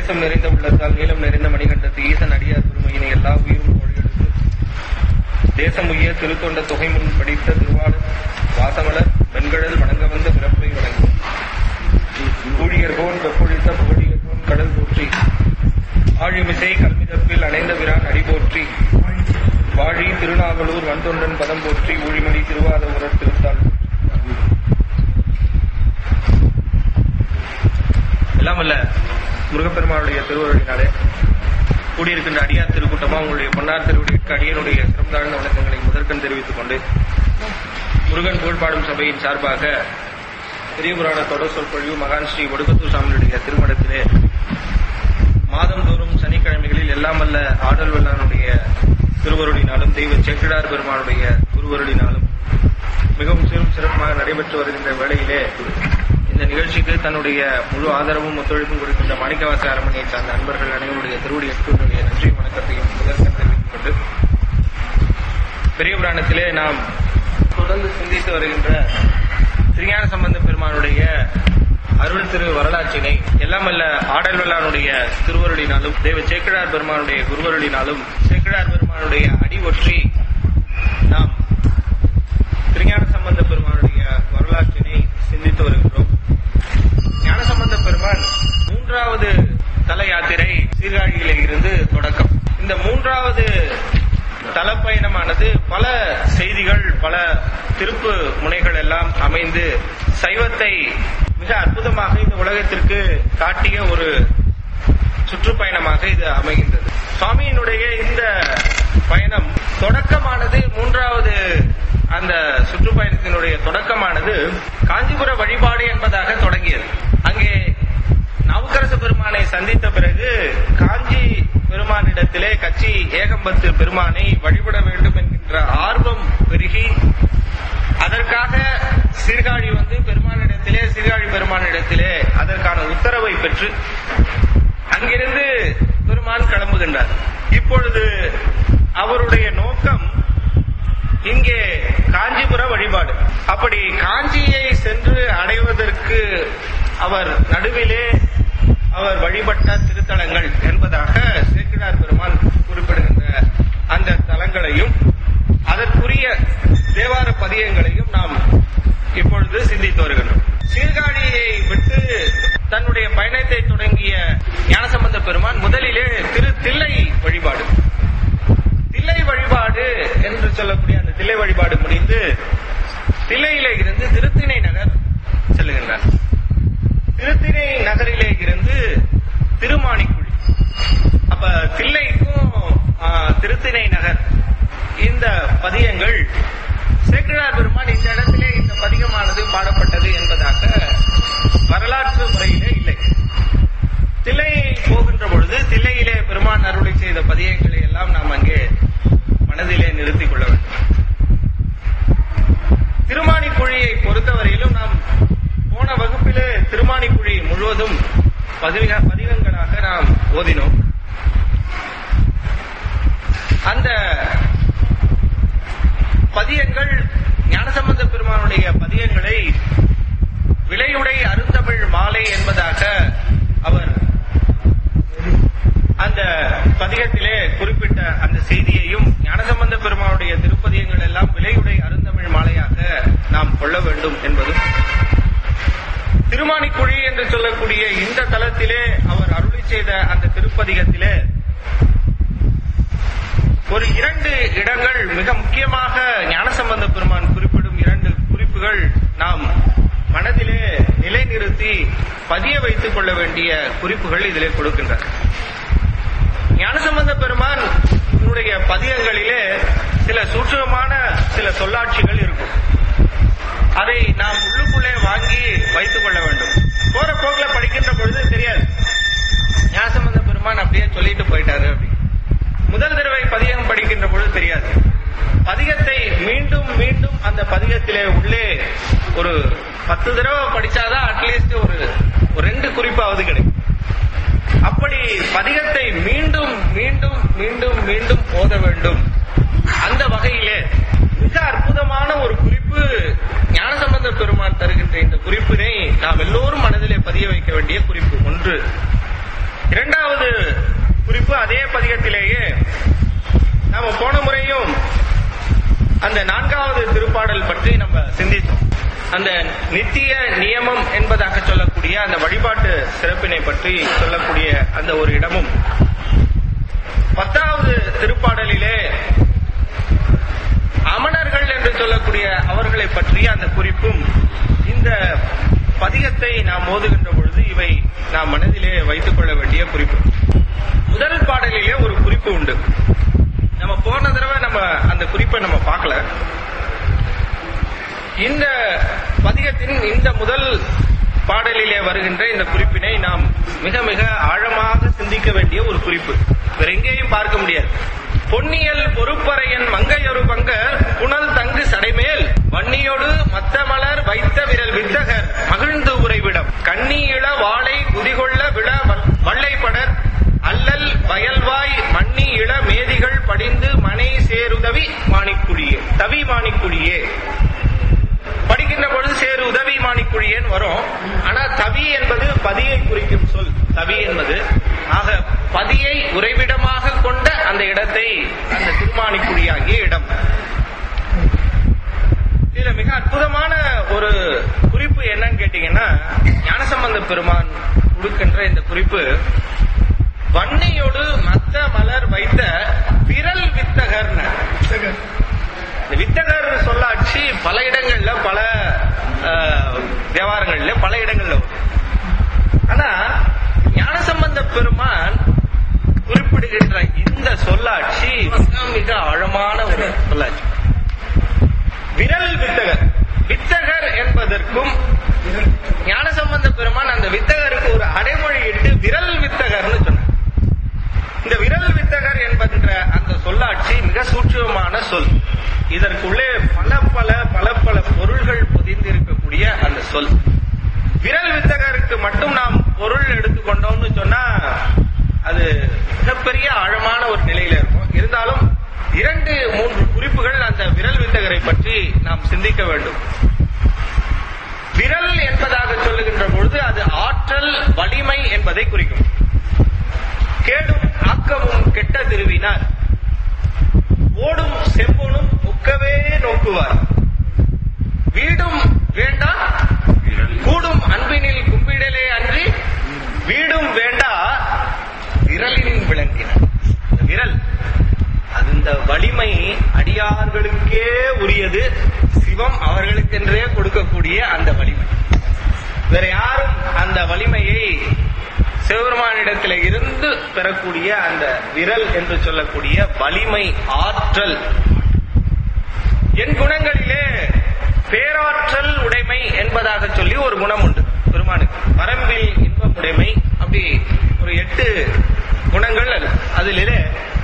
நேசம் நிறைந்த உள்ளத்தால் நீளம் நிறைந்த மணிகண்டத்து ஈசன் அடியார் பெருமையினை எல்லா உயிரும் மொழியெடுத்து தேசம் உய்ய திருத்தொண்ட தொகை முன் படித்த திருவாளர் வாசமலர் வெண்கடல் வணங்க வந்த பிறப்பை வணங்கும் ஊழியர்கோன் வெப்பொழித்த புகழியர்கோன் கடல் போற்றி ஆழிமிசை கல்மிதப்பில் அணைந்த பிரான் அடி போற்றி வாழி திருநாவலூர் வந்தொண்டன் பதம் போற்றி ஊழிமணி திருவாத உரர் திருத்தாள் எல்லாம் அல்ல முருகப்பெருமானுடைய திருவருளினாலே கூடியிருக்கின்ற அடியார் திருக்கூட்டமா உங்களுடைய பொன்னார் திருவடிக்கு அடியனுடைய சிறந்தாழ்ந்த வணக்கங்களை முதற்கண் தெரிவித்துக் கொண்டு முருகன் புகழ்பாடும் சபையின் சார்பாக பெரிய புராண தொடர் சொற்பொழிவு மகான் ஸ்ரீ ஒடுக்கத்தூர் சாமியுடைய திருமணத்திலே மாதந்தோறும் சனிக்கிழமைகளில் எல்லாம் அல்ல ஆடல் வல்லானுடைய திருவருளினாலும் தெய்வ சேக்கிடார் பெருமானுடைய குருவருளினாலும் மிகவும் சிறும் சிறப்பாக நடைபெற்று வருகின்ற வேளையிலே இந்த நிகழ்ச்சிக்கு தன்னுடைய முழு ஆதரவும் ஒத்துழைப்பும் கொடுக்கின்ற மாணிக்கவாச அரமனையை சார்ந்த நண்பர்கள் அனைவருடைய திருவடி எட்டுடைய நன்றி வணக்கத்தையும் முதற்கண் தெரிவித்துக் கொண்டு பெரிய புராணத்திலே நாம் தொடர்ந்து சிந்தித்து வருகின்ற திருஞான சம்பந்த பெருமானுடைய அருள் திரு வரலாற்றினை எல்லாம் அல்ல ஆடல் வல்லானுடைய திருவருளினாலும் தெய்வ சேக்கிழார் பெருமானுடைய குருவருளினாலும் சேக்கிழார் பெருமானுடைய அடி ஒற்றி நாம் திருஞான சம்பந்த பெருமானுடைய வரலாற்றினை சிந்தித்து வருகின்றோம் ஞானசம்பந்த பெருமான் மூன்றாவது தல யாத்திரை சீர்காழியிலே இருந்து தொடக்கம் இந்த மூன்றாவது தலப்பயணமானது பல செய்திகள் பல திருப்பு முனைகள் எல்லாம் அமைந்து சைவத்தை மிக அற்புதமாக இந்த உலகத்திற்கு காட்டிய ஒரு சுற்றுப்பயணமாக இது அமைகின்றது சுவாமியினுடைய இந்த பயணம் தொடக்கமானது மூன்றாவது அந்த சுற்றுப்பயணத்தினுடைய தொடக்கமானது காஞ்சிபுர வழிபாடு என்பதாக தொடங்கியது அங்கே நவக்கரச பெருமானை சந்தித்த பிறகு காஞ்சி பெருமானிடத்திலே கட்சி ஏகம்பத்து பெருமானை வழிபட வேண்டும் என்கின்ற ஆர்வம் பெருகி அதற்காக சீர்காழி வந்து பெருமானிடத்திலே சீர்காழி பெருமானிடத்திலே அதற்கான உத்தரவை பெற்று அங்கிருந்து பெருமான் கிளம்புகின்றார் இப்பொழுது அவருடைய நோக்கம் இங்கே காஞ்சிபுர வழிபாடு அப்படி காஞ்சியை சென்று அடைவதற்கு அவர் நடுவிலே அவர் வழிபட்ட திருத்தலங்கள் என்பதாக சேக்கிழார் பெருமான் குறிப்பிடுகின்ற அந்த தலங்களையும் அதற்குரிய தேவார பதியங்களையும் நாம் இப்பொழுது சிந்தித்து வருகின்றோம் சீர்காழியை விட்டு தன்னுடைய பயணத்தை தொடங்கிய ஞானசம்பந்த பெருமான் முதலிலே திரு தில்லை வழிபாடு தில்லை வழிபாடு என்று சொல்லக்கூடிய அந்த தில்லை வழிபாடு முடிந்து தில்லையிலே இருந்து திருத்திணை நகர் செல்லுகின்றார் திருத்திணை நகரிலே இருந்து திருமாணிக்குழி அப்ப தில்லைக்கும் ஆ, திருத்திணை நகர் இந்த பதியங்கள் சேக்கிழார் பெருமான் இந்த இடத்திலே இந்த பதிகமானது பாடப்பட்டது என்பதாக வரலாற்று முறையிலே இல்லை தில்லையை போகின்ற பொழுது தில்லையிலே பெருமான் அருளை செய்த பதியங்களை எல்லாம் நாம் அங்கே மனதிலே நிறுத்திக் கொள்ள வேண்டும் திருமானிக்குழியை பொறுத்தவரையிலும் நாம் போன வகுப்பிலே திருமானிக்குழி முழுவதும் பதிக பதிகங்களாக நாம் ஓதினோம் அந்த பதியங்கள் ஞானசம்பந்த பெருமானுடைய பதியங்களை விலையுடை அருந்தமிழ் மாலை என்பதாக அவர் அந்த பதிகத்திலே குறிப்பிட்ட அந்த செய்தியையும் ஞானசம்பந்த பெருமானுடைய திருப்பதியங்கள் எல்லாம் விலையுடை அருந்தமிழ் மாலையாக நாம் கொள்ள வேண்டும் என்பதும் திருமானிக்குழி என்று சொல்லக்கூடிய இந்த தலத்திலே அவர் அருளி செய்த அந்த திருப்பதிகத்திலே ஒரு இரண்டு இடங்கள் மிக முக்கியமாக ஞானசம்பந்த பெருமான் குறிப்பிடும் இரண்டு குறிப்புகள் நாம் மனதிலே நிலைநிறுத்தி பதிய வைத்துக் கொள்ள வேண்டிய குறிப்புகள் இதிலே கொடுக்கின்றன ஞானசம்பந்த பெருமான் உன்னுடைய பதியங்களிலே சில சூட்சமான சில சொல்லாட்சிகள் இருக்கும் அதை நாம் உள்ளுக்குள்ளே வாங்கி வைத்துக் கொள்ள வேண்டும் போற போக்குல படிக்கின்ற பொழுது தெரியாது ஞானசம்பந்த பெருமான் அப்படியே சொல்லிட்டு போயிட்டாரு அப்படி முதல் தடவை பதிகம் படிக்கின்ற பொழுது தெரியாது பதிகத்தை மீண்டும் மீண்டும் அந்த பதிகத்திலே உள்ளே ஒரு பத்து தடவை படிச்சாதான் அட்லீஸ்ட் ஒரு ஒரு ரெண்டு குறிப்பாவது கிடைக்கும் அப்படி பதிகத்தை மீண்டும் மீண்டும் மீண்டும் மீண்டும் ஓத வேண்டும் அந்த வகையிலே மிக அற்புதமான ஒரு குறிப்பு ஞானசம்பந்த பெருமான் தருகின்ற இந்த குறிப்பினை நாம் எல்லோரும் மனதிலே பதிய வைக்க வேண்டிய குறிப்பு ஒன்று இரண்டாவது குறிப்பு அதே பதிகத்திலேயே நாம போன முறையும் அந்த நான்காவது திருப்பாடல் பற்றி நம்ம சிந்தித்தோம் அந்த நித்திய நியமம் என்பதாக சொல்லக்கூடிய அந்த வழிபாட்டு சிறப்பினை பற்றி சொல்லக்கூடிய அந்த ஒரு இடமும் பத்தாவது திருப்பாடலிலே அமணர்கள் என்று சொல்லக்கூடிய அவர்களை பற்றிய அந்த குறிப்பும் இந்த பதிகத்தை நாம் ஓதுகின்ற பொழுது இவை நாம் மனதிலே வைத்துக் கொள்ள வேண்டிய குறிப்பு முதல் பாடலிலே ஒரு குறிப்பு உண்டு நம்ம போன தடவை நம்ம அந்த குறிப்பை நம்ம பார்க்கல இந்த பதிகத்தின் இந்த முதல் பாடலிலே வருகின்ற இந்த குறிப்பினை நாம் மிக மிக ஆழமாக சிந்திக்க வேண்டிய ஒரு குறிப்பு வேற எங்கேயும் பார்க்க முடியாது பொன்னியல் பொறுப்பறையன் மங்கையொரு பங்கர் புனல் தங்கு சடைமேல் வன்னியோடு மத்த மலர் வைத்த விரல் வித்தகர் மகிழ்ந்து உறைவிடம் கண்ணி இள வாழை குதிகொள்ள விழ வள்ளைப்படர் அல்லல் வயல்வாய் மண்ணி இள மேதிகள் படிந்து மனை சேருதவி மாணிக்குழியே தவி மாணிக்குழியே படிக்கின்ற பொழுது சேரு உதவி மாணிக்குழியேன்னு வரும் ஆனா தவி என்பது பதியை குறிக்கும் சொல் தவி என்பது ஆக பதியை உறைவிடமாக கொண்ட அந்த இடத்தை அந்த திருமாணிக்குழியாகிய இடம் இதுல மிக அற்புதமான ஒரு குறிப்பு என்னன்னு கேட்டீங்கன்னா ஞானசம்பந்த பெருமான் கொடுக்கின்ற இந்த குறிப்பு வன்னியோடு மத்த மலர் வைத்த விரல் வித்தகர்னு இந்த வித்தகர் சொல்லாட்சி பல இடங்கள்ல பல அஹ், வியாபாரங்கள்ல பல இடங்கள்ல வரும் ஆனா ஞானசம்பந்த பெருமான் குறிப்பிடுகின்ற இந்த சொல்லாட்சி மிக மிக ஆழமான ஒரு சொல்லாட்சி விரல் வித்தகர் வித்தகர் என்பதற்கும் ஞானசம்பந்த பெருமான் அந்த வித்தகருக்கு ஒரு அடைமொழி இட்டு விரல் வித்தகர்னு சொன்னார் இந்த விரல் வித்தகர் என்பன்ற அந்த சொல்லாட்சி மிக சூட்சமான சொல் இதற்குள்ளே பல பல பல பல பொருள்கள் பொதிந்திருக்கக்கூடிய அந்த சொல் விரல் வித்தகருக்கு மட்டும் நாம் பொருள் எடுத்துக்கொண்டோம்னு சொன்னா அது மிகப்பெரிய ஆழமான ஒரு நிலையில இருக்கும் இருந்தாலும் இரண்டு மூன்று குறிப்புகள் அந்த விரல் வித்தகரை பற்றி நாம் சிந்திக்க வேண்டும் விரல் என்பதாக சொல்லுகின்ற பொழுது அது ஆற்றல் வலிமை என்பதை குறிக்கும் கேடும் ஆக்கமும் கெட்ட திருவினார் ஓடும் செம்பொனும் முக்கவே நோக்குவார் வீடும் வேண்டா கூடும் அன்பினில் கும்பிடலே அன்றி வீடும் வேண்டா விரலின் விளங்கினார் இந்த விரல் அது இந்த வலிமை அடியார்களுக்கே உரியது சிவம் அவர்களுக்கென்றே கொடுக்கக்கூடிய அந்த வலிமை வேற யாரும் அந்த வலிமையை சிவபெருமானிடத்தில் இருந்து பெறக்கூடிய அந்த விரல் என்று சொல்லக்கூடிய வலிமை ஆற்றல் என் குணங்களிலே பேராற்றல் உடைமை என்பதாக சொல்லி ஒரு குணம் உண்டு பெருமானுக்கு வரம்பில் இன்பம் உடைமை அப்படி ஒரு எட்டு குணங்கள் அது. அதிலே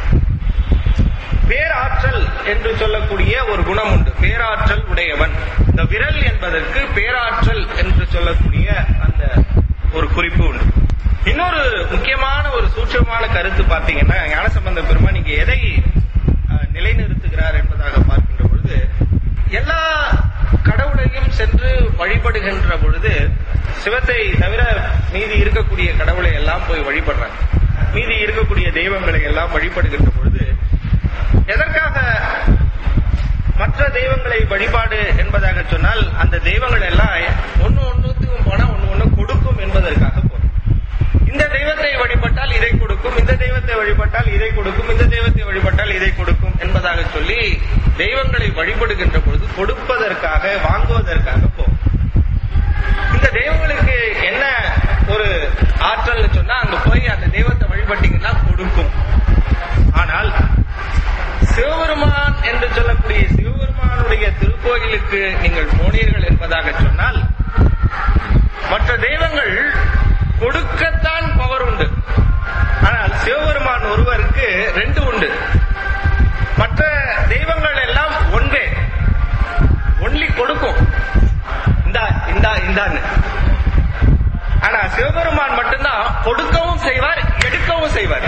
பேராற்றல் என்று சொல்லக்கூடிய ஒரு குணம் உண்டு பேராற்றல் உடையவன் இந்த விரல் என்பதற்கு பேராற்றல் என்று சொல்லக்கூடிய அந்த ஒரு குறிப்பு உண்டு இன்னொரு முக்கியமான ஒரு சூட்சமான கருத்து பார்த்தீங்கன்னா ஞானசம்பந்த பெருமான் இங்க எதை அஹ், நிலைநிறுத்துகிறார் என்பதாக பார்க்கின்ற பொழுது எல்லா கடவுளையும் சென்று வழிபடுகின்ற பொழுது சிவத்தை தவிர மீதி இருக்கக்கூடிய கடவுளை எல்லாம் போய் வழிபடுறாங்க மீதி இருக்கக்கூடிய தெய்வங்களை எல்லாம் வழிபடுகின்ற பொழுது எதற்காக மற்ற தெய்வங்களை வழிபாடு என்பதாக சொன்னால் அந்த தெய்வங்கள் எல்லாம் ஒன்னு ஒன்னுத்துக்கும் போனா ஒன்னு ஒண்ணு கொடுக்கும் என்பதற்காக போறோம் இந்த தெய்வத்தை வழிபட்டால் இதை கொடுக்கும் இந்த தெய்வத்தை வழிபட்டால் இதை கொடுக்கும் இந்த தெய்வத்தை வழிபட்டால் இதை கொடுக்கும் என்பதாக சொல்லி தெய்வங்களை வழிபடுகின்ற பொழுது கொடுப்பதற்காக வாங்குவதற்காக போகும் இந்த தெய்வங்களுக்கு என்ன ஒரு ஆற்றல்னு சொன்னா அங்க போய் அந்த தெய்வத்தை வழிபட்டீங்கன்னா கொடுக்கும் ஆனால் சிவபெருமான் என்று சொல்லக்கூடிய சிவபெருமானுடைய திருக்கோயிலுக்கு நீங்கள் போனீர்கள் என்பதாக சொன்னால் மற்ற தெய்வங்கள் கொடுக்கத்தான் பவர் உண்டு ஆனால் சிவபெருமான் ஒருவருக்கு ரெண்டு உண்டு மற்ற தெய்வங்கள் எல்லாம் ஒன்றே ஒன்லி கொடுக்கும் இந்தா இந்தா இந்தான்னு ஆனா சிவபெருமான் மட்டும்தான் கொடுக்கவும் செய்வார் எடுக்கவும் செய்வார்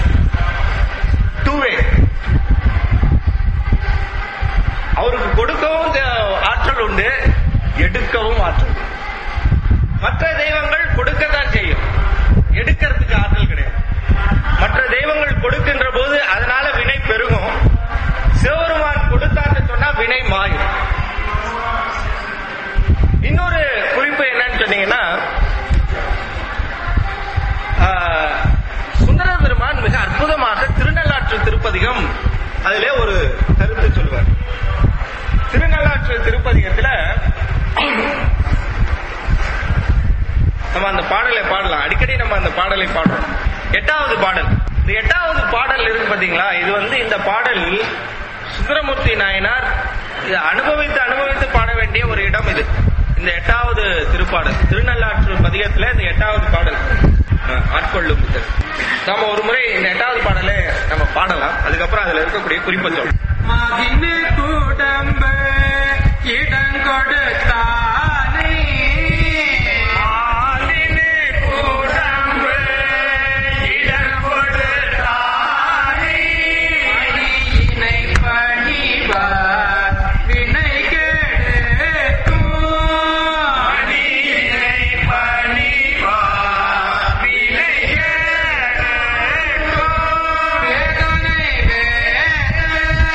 டூ வே அவருக்கு கொடுக்கவும் தே- ஆற்றல் உண்டு எடுக்கவும் ஆற்றல் உண்டு. மற்ற தெய்வங்கள் கொடுக்கத்தான் செய்யும் எடுக்கிறதுக்கு ஆற்றல் கிடையாது திருநள்ளாற்று திருப்பதிகம் அதிலே ஒரு கருத்து சொல்வார் திருநள்ளாற்று திருப்பதிகத்துல நம்ம அந்த பாடலை பாடலாம் அடிக்கடி நம்ம அந்த பாடலை பாடுறோம் எட்டாவது பாடல் இந்த எட்டாவது பாடல் இருக்கு பாத்தீங்களா இது வந்து இந்த பாடல் சுந்தரமூர்த்தி நாயனார் இது அனுபவித்து அனுபவித்து பாட வேண்டிய ஒரு இடம் இது இந்த எட்டாவது திருப்பாடல் திருநள்ளாற்று பதிகத்துல இந்த எட்டாவது பாடல் அஹ், ஆட்கொள்ளும் இது. நாம ஒரு முறை இந்த எட்டாவது பாடலை நம்ம பாடலாம் அதுக்கப்புறம் அதுல இருக்கக்கூடிய குறிப்பை சொல்றோம் மதினு கூடம்பு இடங்கொடுத்தானே மாதினு கூடம்பு இடங்கொடுத்தானே மணியினை பணிவார் வினை கெடுக்கும் மணியினை பணிவார் வினை கெடுக்கும் வேதனை வேத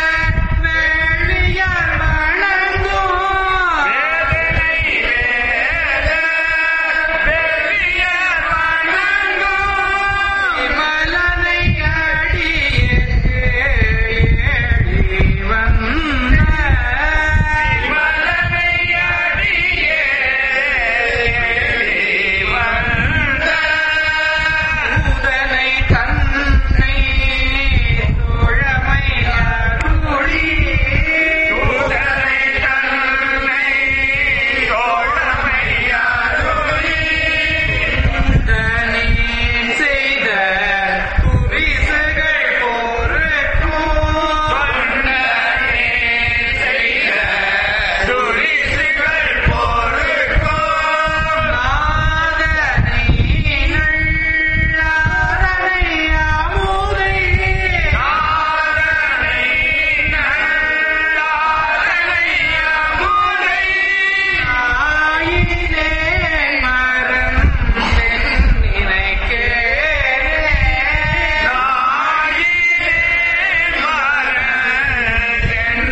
வேளியர் வணங்கும் வேதனை வேத வேளியர் வணங்கும் விமலனை அடியேற்கு ஏழி வந்த விமலனை அடியே வந்த உதனை தன்னை தோழமை அருளி உதனை தன்னை தோழமை அருளி தனி செய்த புரிசுகள் போருக்கும் தன்னே செய்த துரிசுகள் போருக்கும் நாதனை நல்லாரனை அமுதை நாதனை நல்லாரனை அமுதை ஆயினே மறந்தென் நினைக்கிறேன் ஆயினே மறந்தென்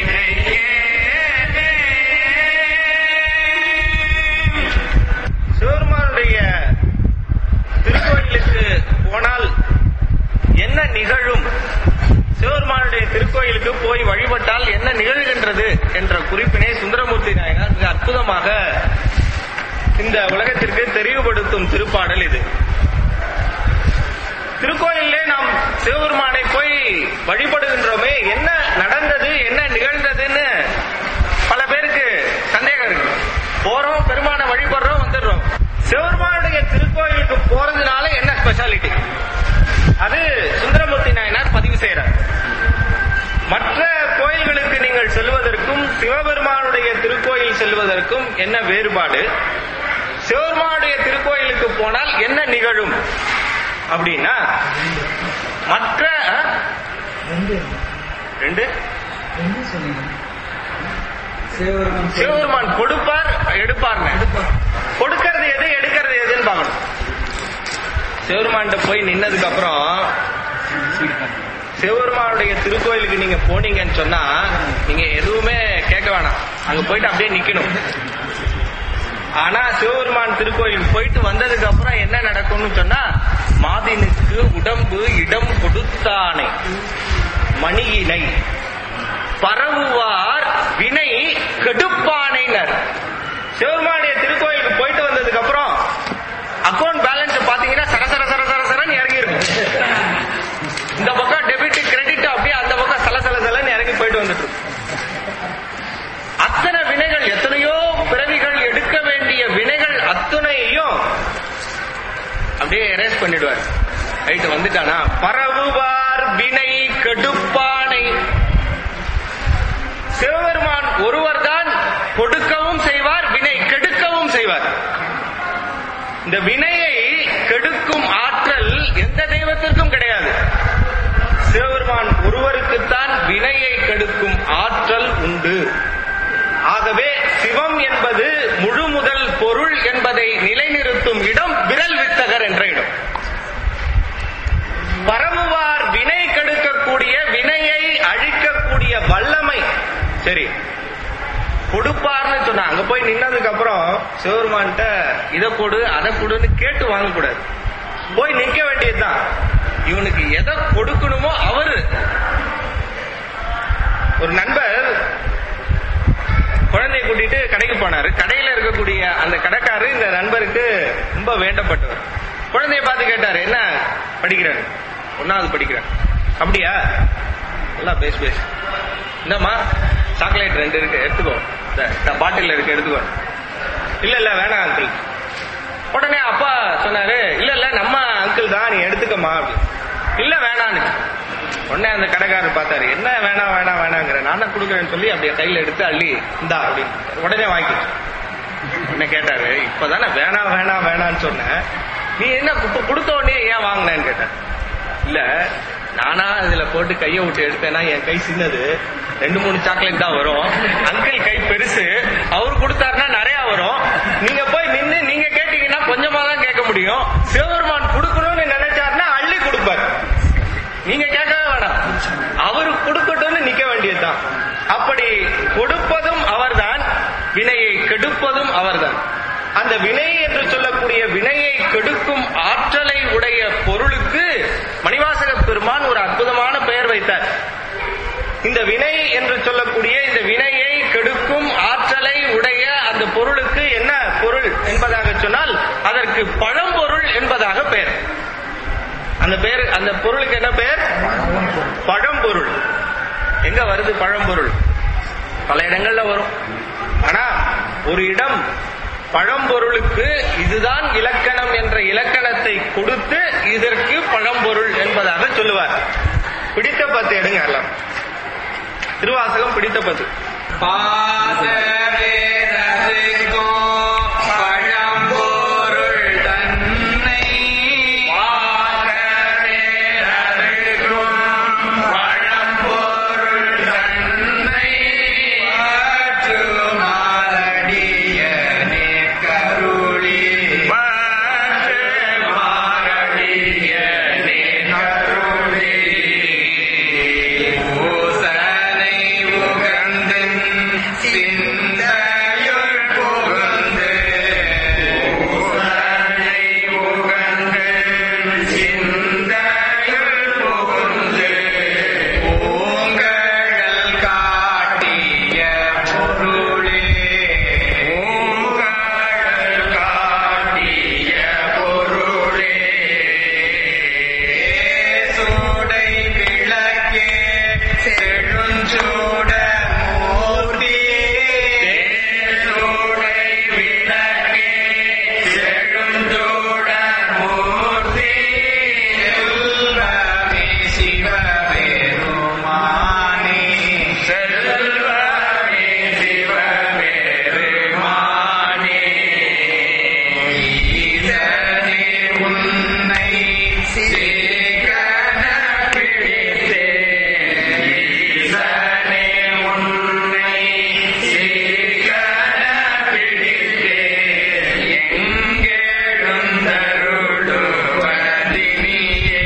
நினைக்கிறேன் சிவருமானுடைய திருக்கோயிலுக்கு போனால் என்ன நிகழும் சிவருமானுடைய திருக்கோயிலுக்கு போய் வழிபட்டால் என்ன நிகழ்கின்றது என்ற குறிப்பினை சுந்தரமூர்த்தி நாயனார் மிக அற்புதமாக இந்த உலகத்திற்கு தெளிவுபடுத்தும் திருப்பாடல் இது திருக்கோயிலே நாம் சிவபெருமானை போய் வழிபடுகின்றோமே என்ன நடந்தது என்ன நிகழ்ந்ததுன்னு பல பேருக்கு சந்தேகம் இருக்கு போறோம் பெருமானை வழிபடுறோம் வந்துடுறோம் சிவபெருமானுடைய திருக்கோயிலுக்கு போறதுனால என்ன ஸ்பெஷாலிட்டி அது சுந்தரமூர்த்தி நாயனார் பதிவு செய்யறார் மற்ற கோயில்களுக்கு நீங்கள் செல்வதற்கும் சிவபெருமானுடைய திருக்கோயில் செல்வதற்கும் என்ன வேறுபாடு சிவபெருமானுடைய திருக்கோயிலுக்கு போனால் என்ன நிகழும் அப்படின்னா மற்ற ரெண்டு சிவபெருமான் கொடுப்பார் எடுப்பார்னு கொடுக்கறது எது எடுக்கிறது எதுன்னு பார்க்கணும் சிவபெருமான்கிட்ட போய் நின்னதுக்கு அப்புறம் சிவபெருமானுடைய திருக்கோயிலுக்கு நீங்க போனீங்கன்னு சொன்னா நீங்க எதுவுமே கேட்க வேணாம் அங்க போயிட்டு அப்படியே நிக்கணும் ஆனா சிவபெருமான் திருக்கோயில் போயிட்டு வந்ததுக்கு அப்புறம் என்ன நடக்கும்னு சொன்னா மாதினுக்கு உடம்பு இடம் கொடுத்தானை மணியினை பரவுவார் வினை கெடுப்பானைனர் சிவபெருமானுடைய திருக்கோயிலுக்கு போயிட்டு வந்ததுக்கு அப்புறம் அக்கௌண்ட் பேலன்ஸ் பாத்தீங்கன்னா சர சர சர சர சரன்னு இறங்கி இருக்கும் இந்த பக்கம் டெபிட் கிரெடிட் அப்படியே அந்த பக்கம் சல சல சலன்னு இறங்கி போயிட்டு வந்துட்டு இருக்கும். அத்தனை வினைகள் எத்தனையோ பிறவிகள் எடுக்க வேண்டிய வினைகள் அத்தனையும் அப்படியே எரேஸ் பண்ணிடுவார் ரைட்டு வந்துட்டானா பரவுவார் வினை கெடுப்பானை சிவபெருமான் ஒருவர் தான் கொடுக்கவும் செய்வார் வினை கெடுக்கவும் செய்வார் இந்த வினையை கெடுக்கும் ஆற்றல் எந்த தெய்வத்திற்கும் கிடையாது சிவபெருமான் ஒருவருக்குத்தான் வினையை கெடுக்கும் ஆற்றல் உண்டு ஆகவே சிவம் என்பது முழு முதல் பொருள் என்பதை நிலைநிறுத்தும் இடம் விரல் வித்தகர் என்ற இடம் பரவுவார் வினை கெடுக்கக்கூடிய வினையை அழிக்கக்கூடிய வல்லமை சரி கொடுப்பார்னு சொன்னா அங்க போய் நின்னதுக்கு அப்புறம் சிவபெருமான்கிட்ட இதை கொடு அதை கொடுன்னு கேட்டு வாங்கக்கூடாது போய் நிக்க வேண்டியதுதான் இவனுக்கு எதை கொடுக்கணுமோ அவரு ஒரு நண்பர் குழந்தைய கூட்டிட்டு கடைக்கு போனாரு கடையில இருக்கக்கூடிய அந்த கடைக்காரரு இந்த நண்பருக்கு ரொம்ப வேண்டப்பட்டவர் குழந்தைய பார்த்து கேட்டாரு என்ன படிக்கிறாரு ஒன்னாவது படிக்கிறார் அப்படியா நல்லா பேசு பேசு என்னம்மா சாக்லேட் ரெண்டு இருக்கு எடுத்துக்கோ இந்த பாட்டில் இருக்கு எடுத்துக்கோ இல்ல இல்ல வேணாம் அங்கிள் உடனே அப்பா சொன்னாரு இல்ல இல்ல நம்ம அங்கிள் தான் நீ எடுத்துக்கமா அப்படி இல்ல வேணான்னு உடனே அந்த கடைக்காரர் பார்த்தாரு என்ன வேணாம் வேணாம் வேணாங்கிற நானே கொடுக்குறேன்னு சொல்லி அப்படியே கையில எடுத்து அள்ளி இந்தா அப்படின்னு உடனே வாங்கிட்டு உடனே கேட்டாரு இப்பதானே வேணாம் வேணாம் வேணாம்னு சொன்னேன் நீ என்ன இப்ப கொடுத்த உடனே ஏன் வாங்கினேன்னு கேட்டேன் இல்ல நானா இதுல போட்டு கைய விட்டு எடுத்தேன்னா என் கை சின்னது ரெண்டு மூணு சாக்லேட் தான் வரும் அங்கிள் கை பெருசு அவர் கொடுத்தாருன்னா நிறைய வரும் நீங்க போய் நின்னு நீங்க கேட்டீங்கன்னா கொஞ்சமா தான் கேட்க முடியும் சிவபெருமான் கொடுக்கணும்னு நினைச்சாருன்னா அள்ளி கொடுப்பார் நீங்க கேட்கவே வேணாம் அவரு கொடுக்கட்டும்னு நிக்க வேண்டியதுதான் அப்படி கொடுப்பதும் அவர்தான் வினையை கெடுப்பதும் அவர்தான் அந்த வினை என்று சொல்லக்கூடிய வினையை கெடுக்கும் ஆற்றலை உடைய பொருளுக்கு மணிவாசக பெருமான் ஒரு அற்புதமான பெயர் வைத்தார் இந்த வினை என்று சொல்லக்கூடிய இந்த வினையை கெடுக்கும் ஆற்றலை உடைய அந்த பொருளுக்கு என்ன பொருள் என்பதாக சொன்னால் அதற்கு பழம்பொருள் என்பதாக பெயர் அந்த பேர் அந்த பொருளுக்கு என்ன பெயர் பழம்பொருள் எங்க வருது பழம்பொருள் பல இடங்கள்ல வரும் ஆனா ஒரு இடம் பழம்பொருளுக்கு இதுதான் இலக்கணம் என்ற இலக்கணத்தை கொடுத்து இதற்கு பழம்பொருள் என்பதாக சொல்லுவார் பிடித்த பத்து எடுங்க எல்லாம் திருவாசகம் பிடித்த பத்து பாதவேதத்துக்கோ பழம்பொருள் தன்னை பாதவேதத்துக்கும் பழம்பொருள் தன்னை மாற்றமாரடியனே கருளி மாற்றமாரடியனே கருளி பூசனை உகந்தன் சிந்தையுள் புகுந்து பூசனை உகந்தன் சிந்தையுள் புகுந்து பூங்கழல் காட்டிய பொருளே பூங்கழல் காட்டிய பொருளே சூடை விளக்கே செழுஞ்சூட மூர்த்தி சூடை விளக்கே செழுஞ்சூட மூர்த்தி செல்வமே சிவபெருமானே செல்வமே சிவபெருமானே ஈசனே உன்னை சீகன பிடித்தே ஈசனே உன்னை சீகன பிடித்தே எங்கெழுந்தருளுவதினியே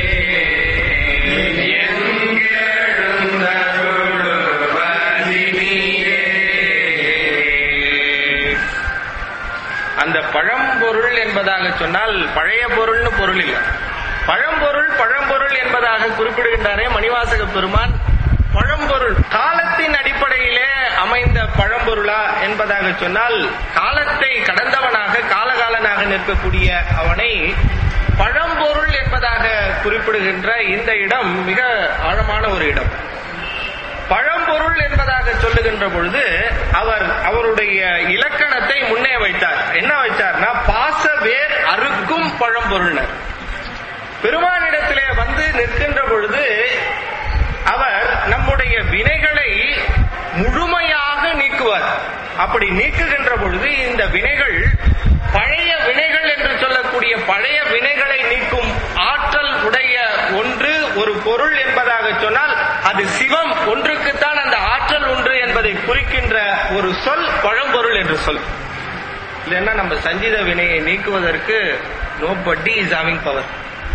எங்கெழுந்தருளுவதினியே அந்த பழம்பொருள் என்பதாக சொன்னால் பழைய பொருள்னு பொருள் இல்லை பழம்பொருள் பழம்பொருள் என்பதாக குறிப்பிடுகின்றாரே மணிவாசக பெருமான் பழம்பொருள் காலத்தின் அடிப்படையிலே அமைந்த பழம்பொருளா என்பதாக சொன்னால் காலத்தை கடந்தவனாக காலகாலனாக நிற்கக்கூடிய அவனை பழம்பொருள் என்பதாக குறிப்பிடுகின்ற இந்த இடம் மிக ஆழமான ஒரு இடம் பழம்பொருள் என்பதாக சொல்லுகின்ற பொழுது அவர் அவருடைய இலக்கணத்தை முன்னே வைத்தார் என்ன வைத்தார்னா பாச வேர் அறுக்கும் பழம்பொருள்னர் பெருமானிடத்திலே வந்து நிற்கின்ற பொழுது அவர் நம்முடைய வினைகளை முழுமையாக நீக்குவார் அப்படி நீக்குகின்ற பொழுது இந்த வினைகள் பழைய வினைகள் என்று சொல்லக்கூடிய பழைய வினைகளை நீக்கும் ஆற்றல் உடைய ஒன்று ஒரு பொருள் என்பதாக சொன்னால் அது சிவம் ஒன்றுக்குத்தான் அந்த ஆற்றல் ஒன்று என்பதை குறிக்கின்ற ஒரு சொல் பழம்பொருள் என்று சொல் இல்லைன்னா நம்ம சஞ்சீத வினையை நீக்குவதற்கு நோ பட்டி இஸ் ஹேவிங் பவர்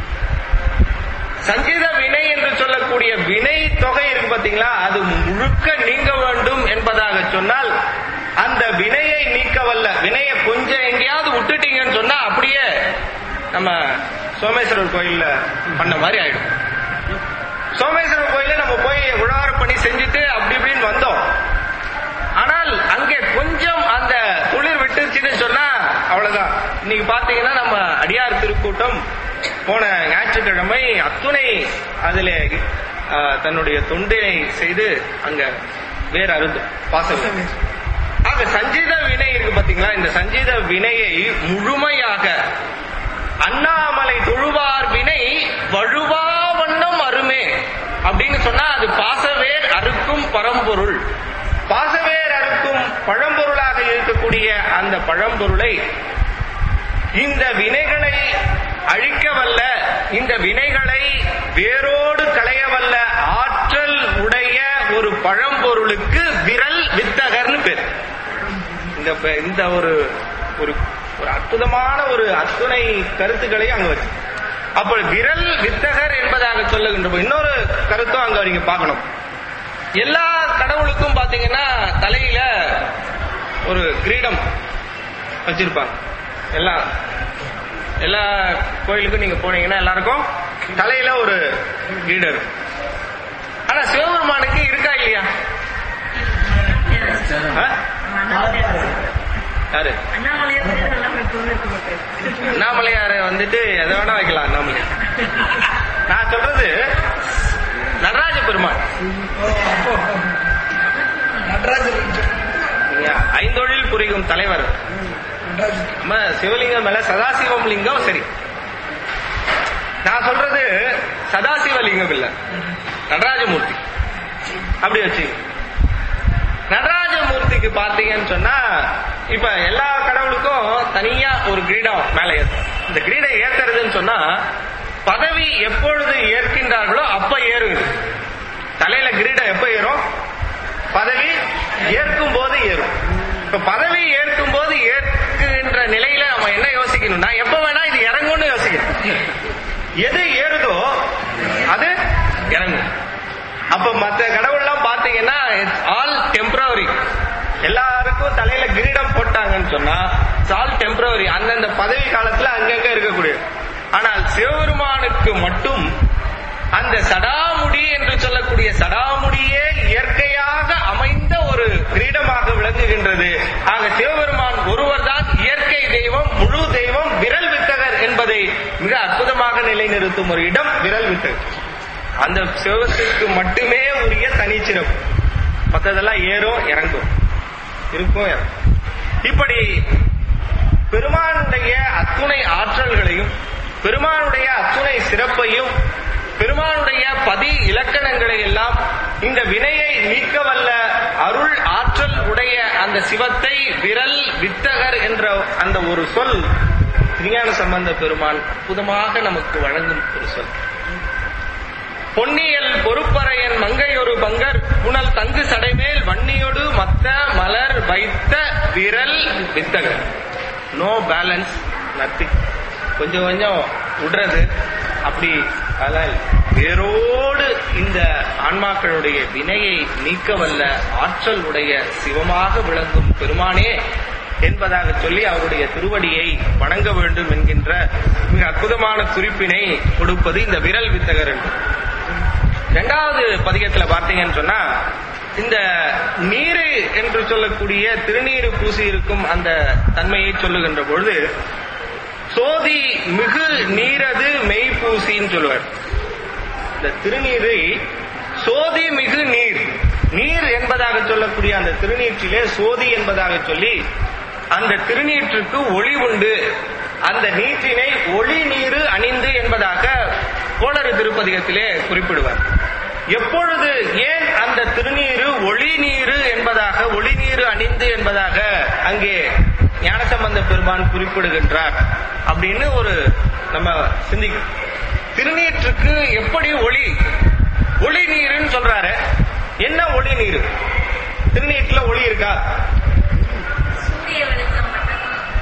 சஞ்சீத வினை என்று சொல்லக்கூடிய வினை தொகை இருக்கு பாத்தீங்களா அது முழுக்க நீங்க வேண்டும் என்பதாக சொன்னால் அந்த வினையை நீக்க வல்ல வினையை கொஞ்சம் எங்கேயாவது விட்டுட்டீங்கன்னு சொன்னா அப்படியே நம்ம சோமேஸ்வரர் கோயில்ல பண்ண மாதிரி ஆயிடும் சோமேஸ்வரர் கோயில்ல நம்ம போய் உழவார பணி செஞ்சுட்டு அப்படி இப்படின்னு வந்தோம் ஆனால் அங்கே கொஞ்சம் அந்த குளிர் விட்டுருச்சுன்னு சொன்னா அவ்வளவுதான் இன்னைக்கு பாத்தீங்கன்னா நம்ம அடியார் திருக்கூட்டம் போன ஞாயிற்றுக்கிழமை அத்துணை அதிலே ஆ, தன்னுடைய தொண்டினை செய்து அங்க வேற அருந்து பாசம் ஆக சஞ்சீத வினை இருக்கு பாத்தீங்களா இந்த சஞ்சீத வினையை முழுமையாக அண்ணாமலை தொழுவார் வினை வழுவா வண்ணம் அருமே அப்படின்னு சொன்னா அது பாசவேர் அறுக்கும் பரம்பொருள் பாசவேர் அறுக்கும் பழம்பொருளாக இருக்கக்கூடிய அந்த பழம்பொருளை இந்த வினைகளை அழிக்க வல்ல இந்த வினைகளை வேரோடு களைய வல்ல ஆற்றல் உடைய ஒரு பழம்பொருளுக்கு விரல் வித்தகர்னு பேர் இந்த ப- இந்த ஒரு ஒரு ஒரு அற்புதமான ஒரு அத்துணை கருத்துக்களை அங்க வச்சு அப்ப விரல் வித்தகர் என்பதாக சொல்லுகின்ற போது இன்னொரு கருத்தும் அங்க நீங்க பார்க்கணும் எல்லா கடவுளுக்கும் பாத்தீங்கன்னா தலையில ஒரு கிரீடம் வச்சிருப்பாங்க எல்லாம் எல்லா கோயிலுக்கும் நீங்க போனீங்கன்னா எல்லாருக்கும் தலையில ஒரு கிரீடம் இருக்கும் ஆனா சிவபெருமானுக்கு இருக்கா இல்லையா ஆ? யாரு அண்ணாமலையார வந்துட்டு எதை வேணா வைக்கலாம் அண்ணாமலையார் நான் சொல்றது நடராஜ பெருமான் நீங்க ஐந்தொழில் புரியும் தலைவர் நம்ம சிவலிங்கம் மேல சதாசிவம் லிங்கம் சரி நான் சொல்றது சதாசிவலிங்கம் இல்ல நடராஜமூர்த்தி அப்படி வச்சு நடராஜமூர்த்திக்கு பாத்தீங்கன்னு சொன்னா இப்ப எல்லா கடவுளுக்கும் தனியா ஒரு கிரீடம் மேல ஏற்றும் இந்த கிரீடம் ஏத்துறதுன்னு சொன்னா பதவி எப்பொழுது ஏற்கின்றார்களோ அப்ப ஏறும் இது. தலையில கிரீடம் எப்ப ஏறும் பதவி ஏற்கும் போது ஏறும் இப்ப பதவி ஏற்கும் போது ஏற்கின்ற நிலையில அவன் என்ன யோசிக்கணும்னா எப்ப வேணா இது இறங்கும்னு யோசிக்கணும் எது ஏறுதோ அது இறங்கும் அப்ப மத்த கடவுள்லாம் பாத்தீங்கன்னா ஆல் டெம்பரவரி எல்லாருக்கும் தலையில கிரீடம் போட்டாங்கன்னு சொன்னா ஆல் டெம்பரவரி அந்தந்த பதவி காலத்துல அங்கங்க இருக்கக்கூடிய ஆனால் சிவபெருமானுக்கு மட்டும் அந்த சடாமுடி என்று சொல்லக்கூடிய சடாமுடியே இயற்கையாக அமைந்த ஒரு கிரீடமாக விளங்குகின்றது ஆக சிவபெருமான் ஒருவர்தான் இயற்கை தெய்வம் முழு தெய்வம் விரல் வித்தகர் என்பதை மிக அற்புதமாக நிலைநிறுத்தும் ஒரு இடம் விரல் வித்தகர் அந்த சிவத்திற்கு மட்டுமே உரிய தனிச்சிறப்பு மற்றதெல்லாம் ஏறும் இறங்கும் இருக்கும் இறங்கும் இப்படி பெருமானுடைய அத்துணை ஆற்றல்களையும் பெருமானுடைய அத்துணை சிறப்பையும் பெருமானுடைய பதி இலக்கணங்களை எல்லாம் இந்த வினையை நீக்க வல்ல அருள் ஆற்றல் உடைய அந்த சிவத்தை விரல் வித்தகர் என்ற அந்த ஒரு சொல் திருஞான சம்பந்த பெருமான் அற்புதமாக நமக்கு வழங்கும் ஒரு சொல் பொன்னியல் பொறுப்பறையன் மங்கையொரு பங்கர் புனல் தங்கு சடைமேல் வன்னியொடு மத்த மலர் வைத்த விரல் வித்தகர் நோ பேலன்ஸ் நத்திங் கொஞ்சம் கொஞ்சம் விடுறது அப்படி அதெல்லாம் இல்ல. வேரோடு இந்த ஆன்மாக்களுடைய வினையை நீக்க வல்ல ஆற்றல் உடைய சிவமாக விளங்கும் பெருமானே என்பதாக சொல்லி அவருடைய திருவடியை வணங்க வேண்டும் என்கின்ற மிக அற்புதமான குறிப்பினை கொடுப்பது இந்த விரல் வித்தகர் என்று இரண்டாவது பதிகத்துல பார்த்தீங்கன்னு சொன்னா இந்த நீரு என்று சொல்லக்கூடிய திருநீரு பூசி இருக்கும் அந்த தன்மையை சொல்லுகின்ற பொழுது சோதி மிகு நீரது மெய் பூசின்னு சொல்லுவார் இந்த திருநீரை சோதி மிகு நீர் நீர் என்பதாக சொல்லக்கூடிய அந்த திருநீற்றிலே சோதி என்பதாக சொல்லி அந்த திருநீற்றுக்கு ஒளி உண்டு அந்த நீற்றினை ஒளி நீரு அணிந்து என்பதாக கோளறு திருப்பதிகத்திலே குறிப்பிடுவார் எப்பொழுது ஏன் அந்த திருநீரு ஒளி நீரு என்பதாக ஒளி நீரு அணிந்து என்பதாக அங்கே ஞானசம்பந்த பெருமான் குறிப்பிடுகின்றார் அப்படின்னு ஒரு நம்ம சிந்திக்கும் திருநீற்றுக்கு எப்படி ஒளி ஒளி நீருன்னு சொல்றாரு என்ன ஒளி நீரு திருநீற்றுல ஒளி இருக்கா சூரிய வெளிச்சம் மட்டும்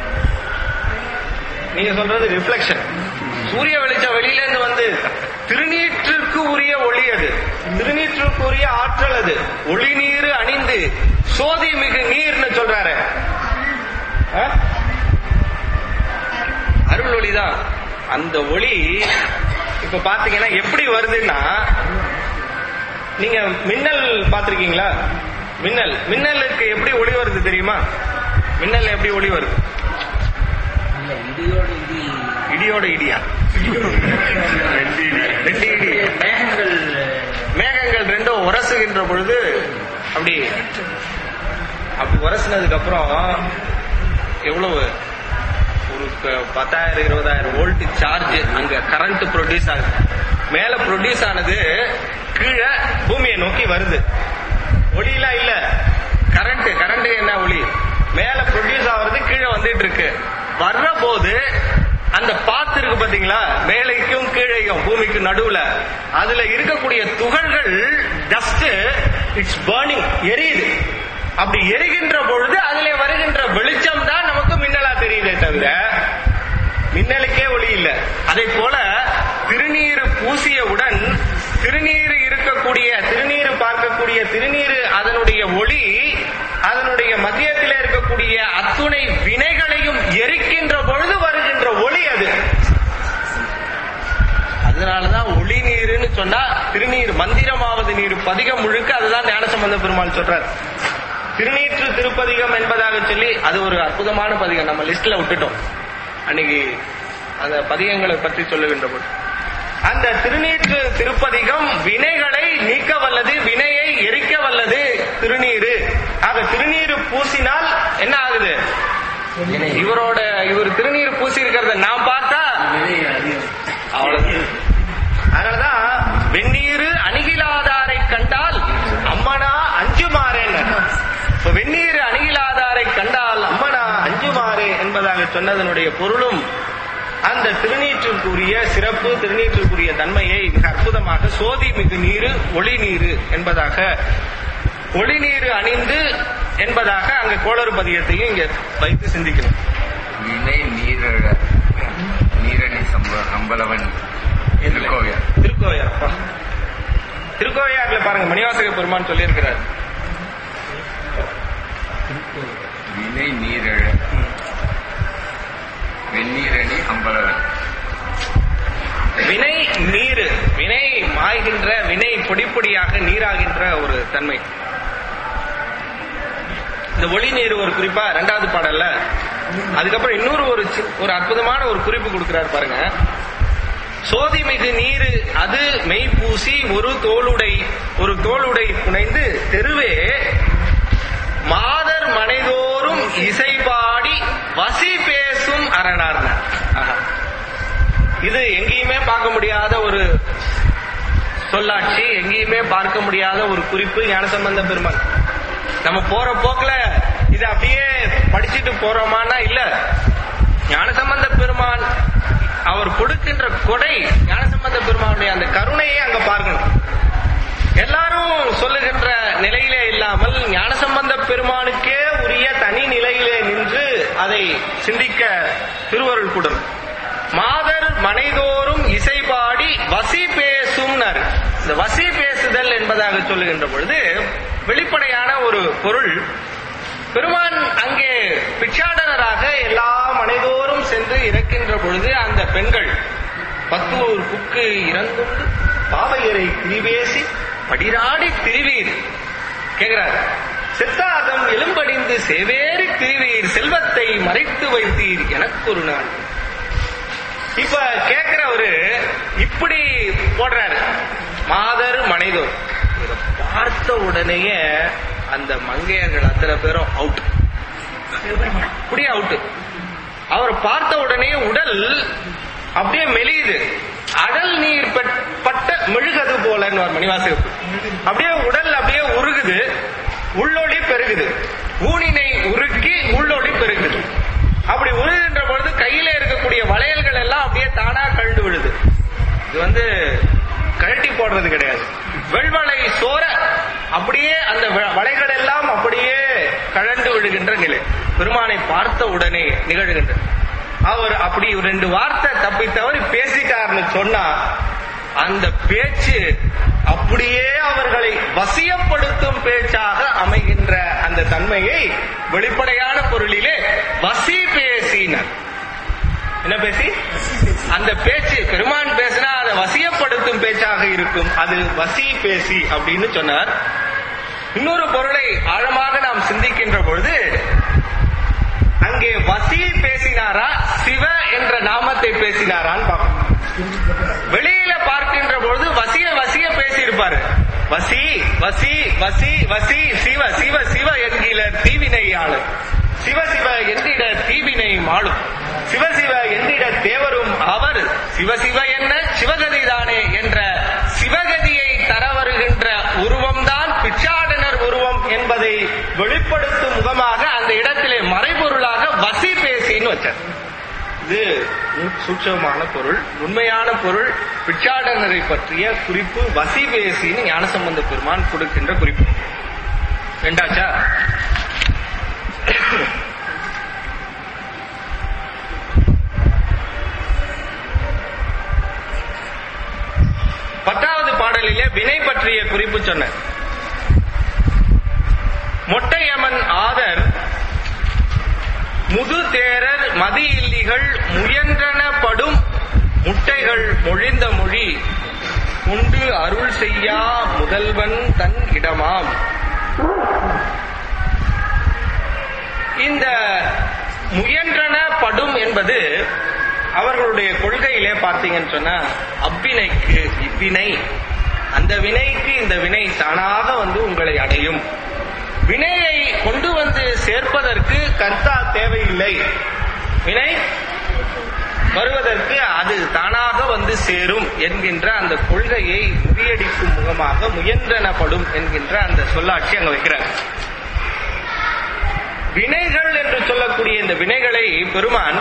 நீங்க சொல்றது ரிஃப்ளெக்ஷன் சூரிய வெளிச்சம் வெளியில இருந்து வந்து திருநீற்றுக்கு உரிய ஒளி அது திருநீற்றுக்கு உரிய ஆற்றல் அது ஒளி நீர் அணிந்து சோதி மிகு நீர்னு சொல்றாரு ஆ? அருள் ஒளிதான் அந்த ஒளி இப்ப பாத்தீங்கன்னா எப்படி வருதுன்னா நீங்க மின்னல் பாத்திருக்கீங்களா மின்னல் மின்னலுக்கு எப்படி ஒளி வருது தெரியுமா மின்னல் எப்படி ஒளி வருது இல்ல இடியோடு இடி இடியோட இடியா ரெண்டு இடி ரெண்டு இடி மேகங்கள் மேகங்கள் ரெண்டும் உரசுகின்ற பொழுது அப்படி அப்படி உரசுனதுக்கு அப்புறம் எவ்வளவு ஒரு ப- பத்தாயிரம் இருபதாயிரம் வோல்ட் சார்ஜ் அங்க கரண்ட் ப்ரொடியூஸ் ஆகுது மேல ப்ரொடியூஸ் ஆனது கீழே பூமியை நோக்கி வருது ஒளியெல்லாம் இல்ல கரண்ட் கரண்ட் என்ன ஒளி மேல ப்ரொடியூஸ் ஆகுறது கீழே வந்துட்டு இருக்கு வர்ற போது அந்த பாத்து இருக்கு பாத்தீங்களா மேலைக்கும் கீழையும் பூமிக்கு நடுவுல அதுல இருக்கக்கூடிய துகள்கள் டஸ்ட் இட்ஸ் பர்னிங் எரியுது அப்படி எரிகின்ற பொழுது அதுல வருகின்ற வெளிச்சம் தான் நமக்கு மின்னலா தெரியுதே தவிர மின்னலுக்கே ஒளி இல்ல அதே போல திருநீர் பூசியவுடன் திருநீர் இருக்கக்கூடிய திருநீர் பார்க்கக்கூடிய திருநீர் அதனுடைய ஒளி அதனுடைய மத்தியத்தில் இருக்கக்கூடிய அத்துணை வினைகளையும் எரிக்கின்ற பொழுது வருகின்ற ஒளி அது அதனாலதான் ஒளி நீருன்னு சொன்னா திருநீர் மந்திரமாவது நீர் பதிகம் முழுக்க அதுதான் ஞானசம்பந்த பெருமாள் சொல்றார் திருநீற்று திருப்பதிகம் என்பதாக சொல்லி அது ஒரு அற்புதமான பதிகம் நம்ம லிஸ்ட்ல விட்டுட்டோம் அன்னைக்கு அந்த பதிகங்களை பற்றி சொல்லுகின்ற போது அந்த திருநீற்று திருப்பதிகம் வினைகளை நீக்க வல்லது வினையை எரிக்க வல்லது திருநீரு ஆக திருநீரு பூசினால் என்ன ஆகுது இவரோட இவர் திருநீர் பூசி இருக்கிறத நான் பார்த்தா விலை அதிகம் அவ்வளவு அதனாலதான் வெந்நீரு அணுகிலாதாரை கண்டால் அம்மனா அஞ்சுமாறேன்னு இப்ப வெந்நீர் அணுகிலாதாரை கண்டால் அம்மனா அஞ்சுமாறே என்பதாக சொன்னதனுடைய பொருளும் அந்த திருநீற்றுக்குரிய சிறப்பு திருநீற்றுக்குரிய தன்மையை மிக அற்புதமாக சோதி மிகு நீரு ஒளி நீரு என்பதாக ஒளி நீரு அணிந்து என்பதாக அங்க கோளறு பதியத்தையும் இங்க வைத்து சிந்திக்கணும் வினை நீரழ நீரணி சம்ப அம்பலவன் திருக்கோவில் திருக்கோயார் அப்பா. திருக்கோயார்ல பாருங்க மணிவாசக பெருமான் சொல்லியிருக்கிறார் வினை நீரழ வெந்நீரணி அம்பலவன் வினை நீர் வினை மாய்கின்ற வினை பொடி பொடியாக நீராகின்ற ஒரு தன்மை இந்த ஒளி நீர் ஒரு குறிப்பா ரெண்டாவது பாடல்ல அதுக்கப்புறம் இன்னொரு ஒரு சி- ஒரு அற்புதமான ஒரு குறிப்பு கொடுக்கிறார் பாருங்க சோதிமிகு நீரு அது மெய்ப்பூசி ஒரு தோளுடை ஒரு தோளுடை புனைந்து தெருவே மாதர் மனைதோறும் இசைபாடி வசி பேசும் அரணார்ன ஆஹா. இது எங்கேயுமே பார்க்க முடியாத ஒரு சொல்லாட்சி எங்கேயுமே பார்க்க முடியாத ஒரு குறிப்பு ஞானசம்பந்த பெருமான் நம்ம போற போக்குல இது அப்படியே படிச்சுட்டு போறோமானா இல்ல ஞானசம்பந்த பெருமான் அவர் கொடுக்கின்ற கொடை ஞானசம்பந்த பெருமானுடைய அந்த கருணையை அங்க பார்க்கணும் எல்லாரும் சொல்லுகின்ற நிலையிலே இல்லாமல் ஞானசம்பந்த பெருமானுக்கே உரிய தனி நிலையிலே நின்று அதை சிந்திக்க திருவருள் கூடணும் மாதர் மனைதோறும் இசைபாடி வசி பேசும்னர் இந்த வசி பேசுதல் என்பதாக சொல்லுகின்ற பொழுது வெளிப்படையான ஒரு பொருள் பெருமான் அங்கே பிச்சாடனராக எல்லா மனைதோறும் சென்று இறக்கின்ற பொழுது அந்த பெண்கள் பத்தூர் புக்கு இறந்துண்டு பாவையரை திரிவேசி படிராடி திரிவீர் கேக்குறாரு சித்தாதம் எலும்படிந்து சேவேரி திரிவீர் செல்வத்தை மறைத்து வைத்தீர் எனக்கு ஒரு நாள் இப்ப கேக்குறவரு இப்படி போடுறாரு மாதர் மனைதோர் இத பார்த்த உடனேயே அந்த மங்கையர்கள் அத்தனை பேரும் அவுட் அப்படியே அவுட் அவர் பார்த்த உடனே உடல் அப்படியே மெலியுது அடல் நீர் பெட்- பட்ட மெழுகது போலன்னு ஒரு மணிவாசகம் அப்படியே உடல் அப்படியே உருகுது உள்ளொளி பெருகுது ஊனினை உருக்கி உள்ளொளி பெருகுது அப்படி உருகுகின்ற பொழுது கையில இருக்கக்கூடிய வளையல்கள் எல்லாம் அப்படியே தானா கழண்டு விழுது இது வந்து கழட்டி போடுறது கிடையாது வெள்வளை சோர அப்படியே அந்த வ- வளைகள் எல்லாம் அப்படியே கழண்டு விழுகின்ற நிலை பெருமானை பார்த்த உடனே நிகழ்கின்ற அவர் அப்படி ரெண்டு வார்த்தை தப்பி தவறி பேசிட்டாருன்னு சொன்னா அந்த பேச்சு அப்படியே அவர்களை வசியப்படுத்தும் பேச்சாக அமைகின்ற அந்த தன்மையை வெளிப்படையான பொருளிலே வசி பேசினர் என்ன பேசி அந்த பேச்சு பெருமான் பேசினா அதை வசிய பேச்சாக இருக்கும் அது வசி பேசி அப்படின்னு சொன்னார் இன்னொரு பொருளை ஆழமாக நாம் சிந்திக்கின்ற பொழுது அங்கே வசி பேசினாரா சிவ என்ற நாமத்தை பேசினாரான்னு பார்ப்போம் வெளியில பார்க்கின்ற பொழுது வசிய வசிய பேசியிருப்பாரு வசி வசி வசி வசி சிவ சிவ சிவ என்கிற தீவினையாளர் சிவ சிவ என்றிட தீவினை மாளும் சிவ சிவ என்றிட தேவரும் அவர் சிவ சிவ என்ன சிவகதிதானே என்ற சிவகதியை தர வருகின்ற உருவம்தான் பிச்சாடனர் உருவம் என்பதை வெளிப்படுத்தும் முகமாக அந்த இடத்திலே மறைபொருளாக வசி பேசின்னு வச்சார் இது சூட்சமான பொருள் உண்மையான பொருள் பிச்சாடனரை பற்றிய குறிப்பு வசி பேசின்னு ஞானசம்பந்த பெருமான் கொடுக்கின்ற குறிப்பு ரெண்டாச்சா பத்தாவது பாடலிலே வினை பற்றிய குறிப்பு சொன்ன மொட்டையமன் ஆதர் முது தேரர் மதி இல்லிகள் முயன்றனப்படும் முட்டைகள் மொழிந்த மொழி உண்டு அருள் செய்யா முதல்வன் தன் இடமாம் இந்த முயன்றன படும் என்பது அவர்களுடைய கொள்கையிலே பார்த்தீங்கன்னு சொன்னா அவ்வினைக்கு இவ்வினை அந்த வினைக்கு இந்த வினை தானாக வந்து உங்களை அடையும் வினையை கொண்டு வந்து சேர்ப்பதற்கு கர்த்தா தேவையில்லை வினை வருவதற்கு அது தானாக வந்து சேரும் என்கின்ற அந்த கொள்கையை முறியடிக்கும் முகமாக முயன்றனப்படும் என்கின்ற அந்த சொல்லாட்சி அங்க வைக்கிறார் வினைகள் என்று சொல்லக்கூடிய இந்த வினைகளை பெருமான்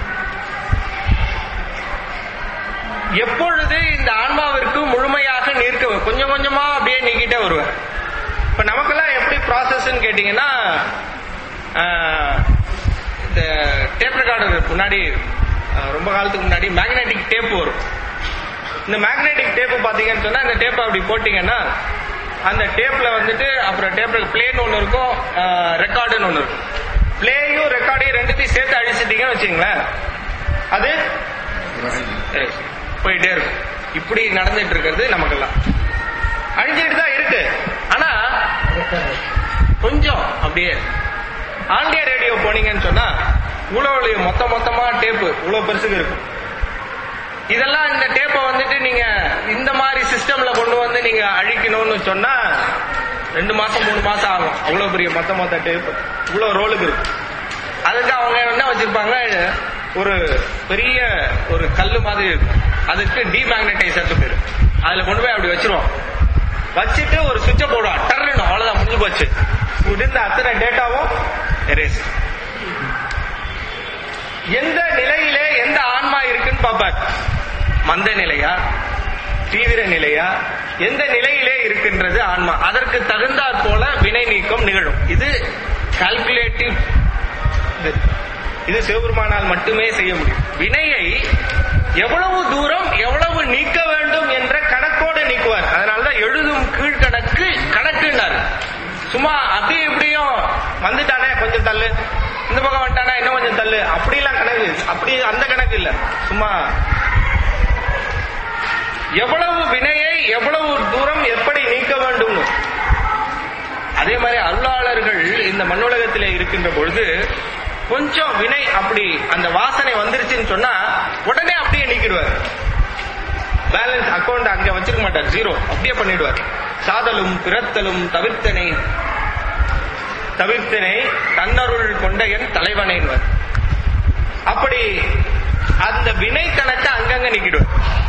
எப்பொழுது இந்த ஆன்மாவிற்கு முழுமையாக நீர்க்க கொஞ்சம் கொஞ்சமா அப்படியே நீக்கிட்டே வருவார் இப்ப நமக்கெல்லாம் எப்படி ப்ராசஸ் கேட்டீங்கன்னா ஆஹ், இந்த டேப் ரெக்கார்டர் முன்னாடி ஆஹ், ரொம்ப காலத்துக்கு முன்னாடி மேக்னெட்டிக் டேப் வரும் இந்த மேக்னெட்டிக் டேப் பாத்தீங்கன்னு சொன்னா இந்த டேப்பை அப்படி போட்டீங்கன்னா அந்த டேப்ல வந்துட்டு அப்புறம் டேப்ல பிளேன் ஒன்னு இருக்கும் ரெக்கார்டுன்னு ஒன்னு இருக்கும் பிளேயும் ரெக்கார்டையும் ரெண்டுத்தையும் சேர்த்து அழிச்சிட்டீங்கன்னு வச்சுங்களேன் அது சரி, போயிட்டே இருக்கும் இப்படி நடந்துட்டு இருக்கிறது நமக்கெல்லாம் அழிஞ்சிட்டு தான் இருக்கு ஆனா கொஞ்சம் அப்படியே ஆண்டியா ரேடியோ போனீங்கன்னு சொன்னா இவ்வளவு மொத்த மொத்தமா டேப்பு இவ்வளவு பெருசுக்கு இருக்கும் இதெல்லாம் இந்த டேப்பை வந்துட்டு நீங்க இந்த மாதிரி சிஸ்டம்ல கொண்டு வந்து நீங்க அழிக்கணும்னு சொன்னா ரெண்டு மாசம் மூணு மாசம் ஆகும் அவ்வளவு பெரிய மொத்த மொத்த டேப் இவ்வளவு ரோலுக்கு இருக்கு அதுக்கு அவங்க என்ன வச்சிருப்பாங்க ஒரு பெரிய ஒரு கல்லு மாதிரி இருக்கும் அதுக்கு டிமேக்னடைசர் பேரு அதுல கொண்டு போய் அப்படி வச்சிருவோம் வச்சுட்டு ஒரு சுவிட்சை போடுவோம் டர்னு அவ்வளவுதான் முடிஞ்சு போச்சு இருந்த அத்தனை டேட்டாவும் எரேஸ் எந்த நிலையிலே எந்த ஆன்மா இருக்குன்னு பாப்பார் மந்த நிலையா தீவிர நிலையா எந்த நிலையிலே இருக்கின்றது ஆன்மா அதற்கு தகுந்தாற் போல வினை நீக்கம் நிகழும் இது கால்குலேட்டிவ் இது சிவபெருமானால் மட்டுமே செய்ய முடியும் வினையை எவ்வளவு தூரம் எவ்வளவு நீக்க வேண்டும் என்ற கணக்கோடு நீக்குவார் அதனாலதான் எழுதும் கீழ்கணக்கு கணக்குன்னாரு சும்மா அப்படி இப்படியும் வந்துட்டானே கொஞ்சம் தள்ளு இந்த பக்கம் வந்துட்டானா இன்னும் கொஞ்சம் தள்ளு அப்படிலாம் கணக்கு அப்படி அந்த கணக்கு இல்ல சும்மா எவ்வளவு வினையை எவ்வளவு தூரம் எப்படி நீக்க வேண்டும் அதே மாதிரி அருளாளர்கள் இந்த மண்ணுலகத்திலே இருக்கின்ற பொழுது கொஞ்சம் வினை அப்படி அந்த வாசனை வந்துருச்சுன்னு சொன்னா உடனே அப்படியே நீக்கிடுவார் பேலன்ஸ் அக்கௌண்ட் அங்க வச்சிருக்க மாட்டார் ஜீரோ அப்படியே பண்ணிடுவார் சாதலும் பிறத்தலும் தவிர்த்தனை தவிர்த்தனை தன்னருள் கொண்ட என் தலைவனைன்வர் அப்படி அந்த வினை கணக்கை அங்கங்க நீக்கிடுவார்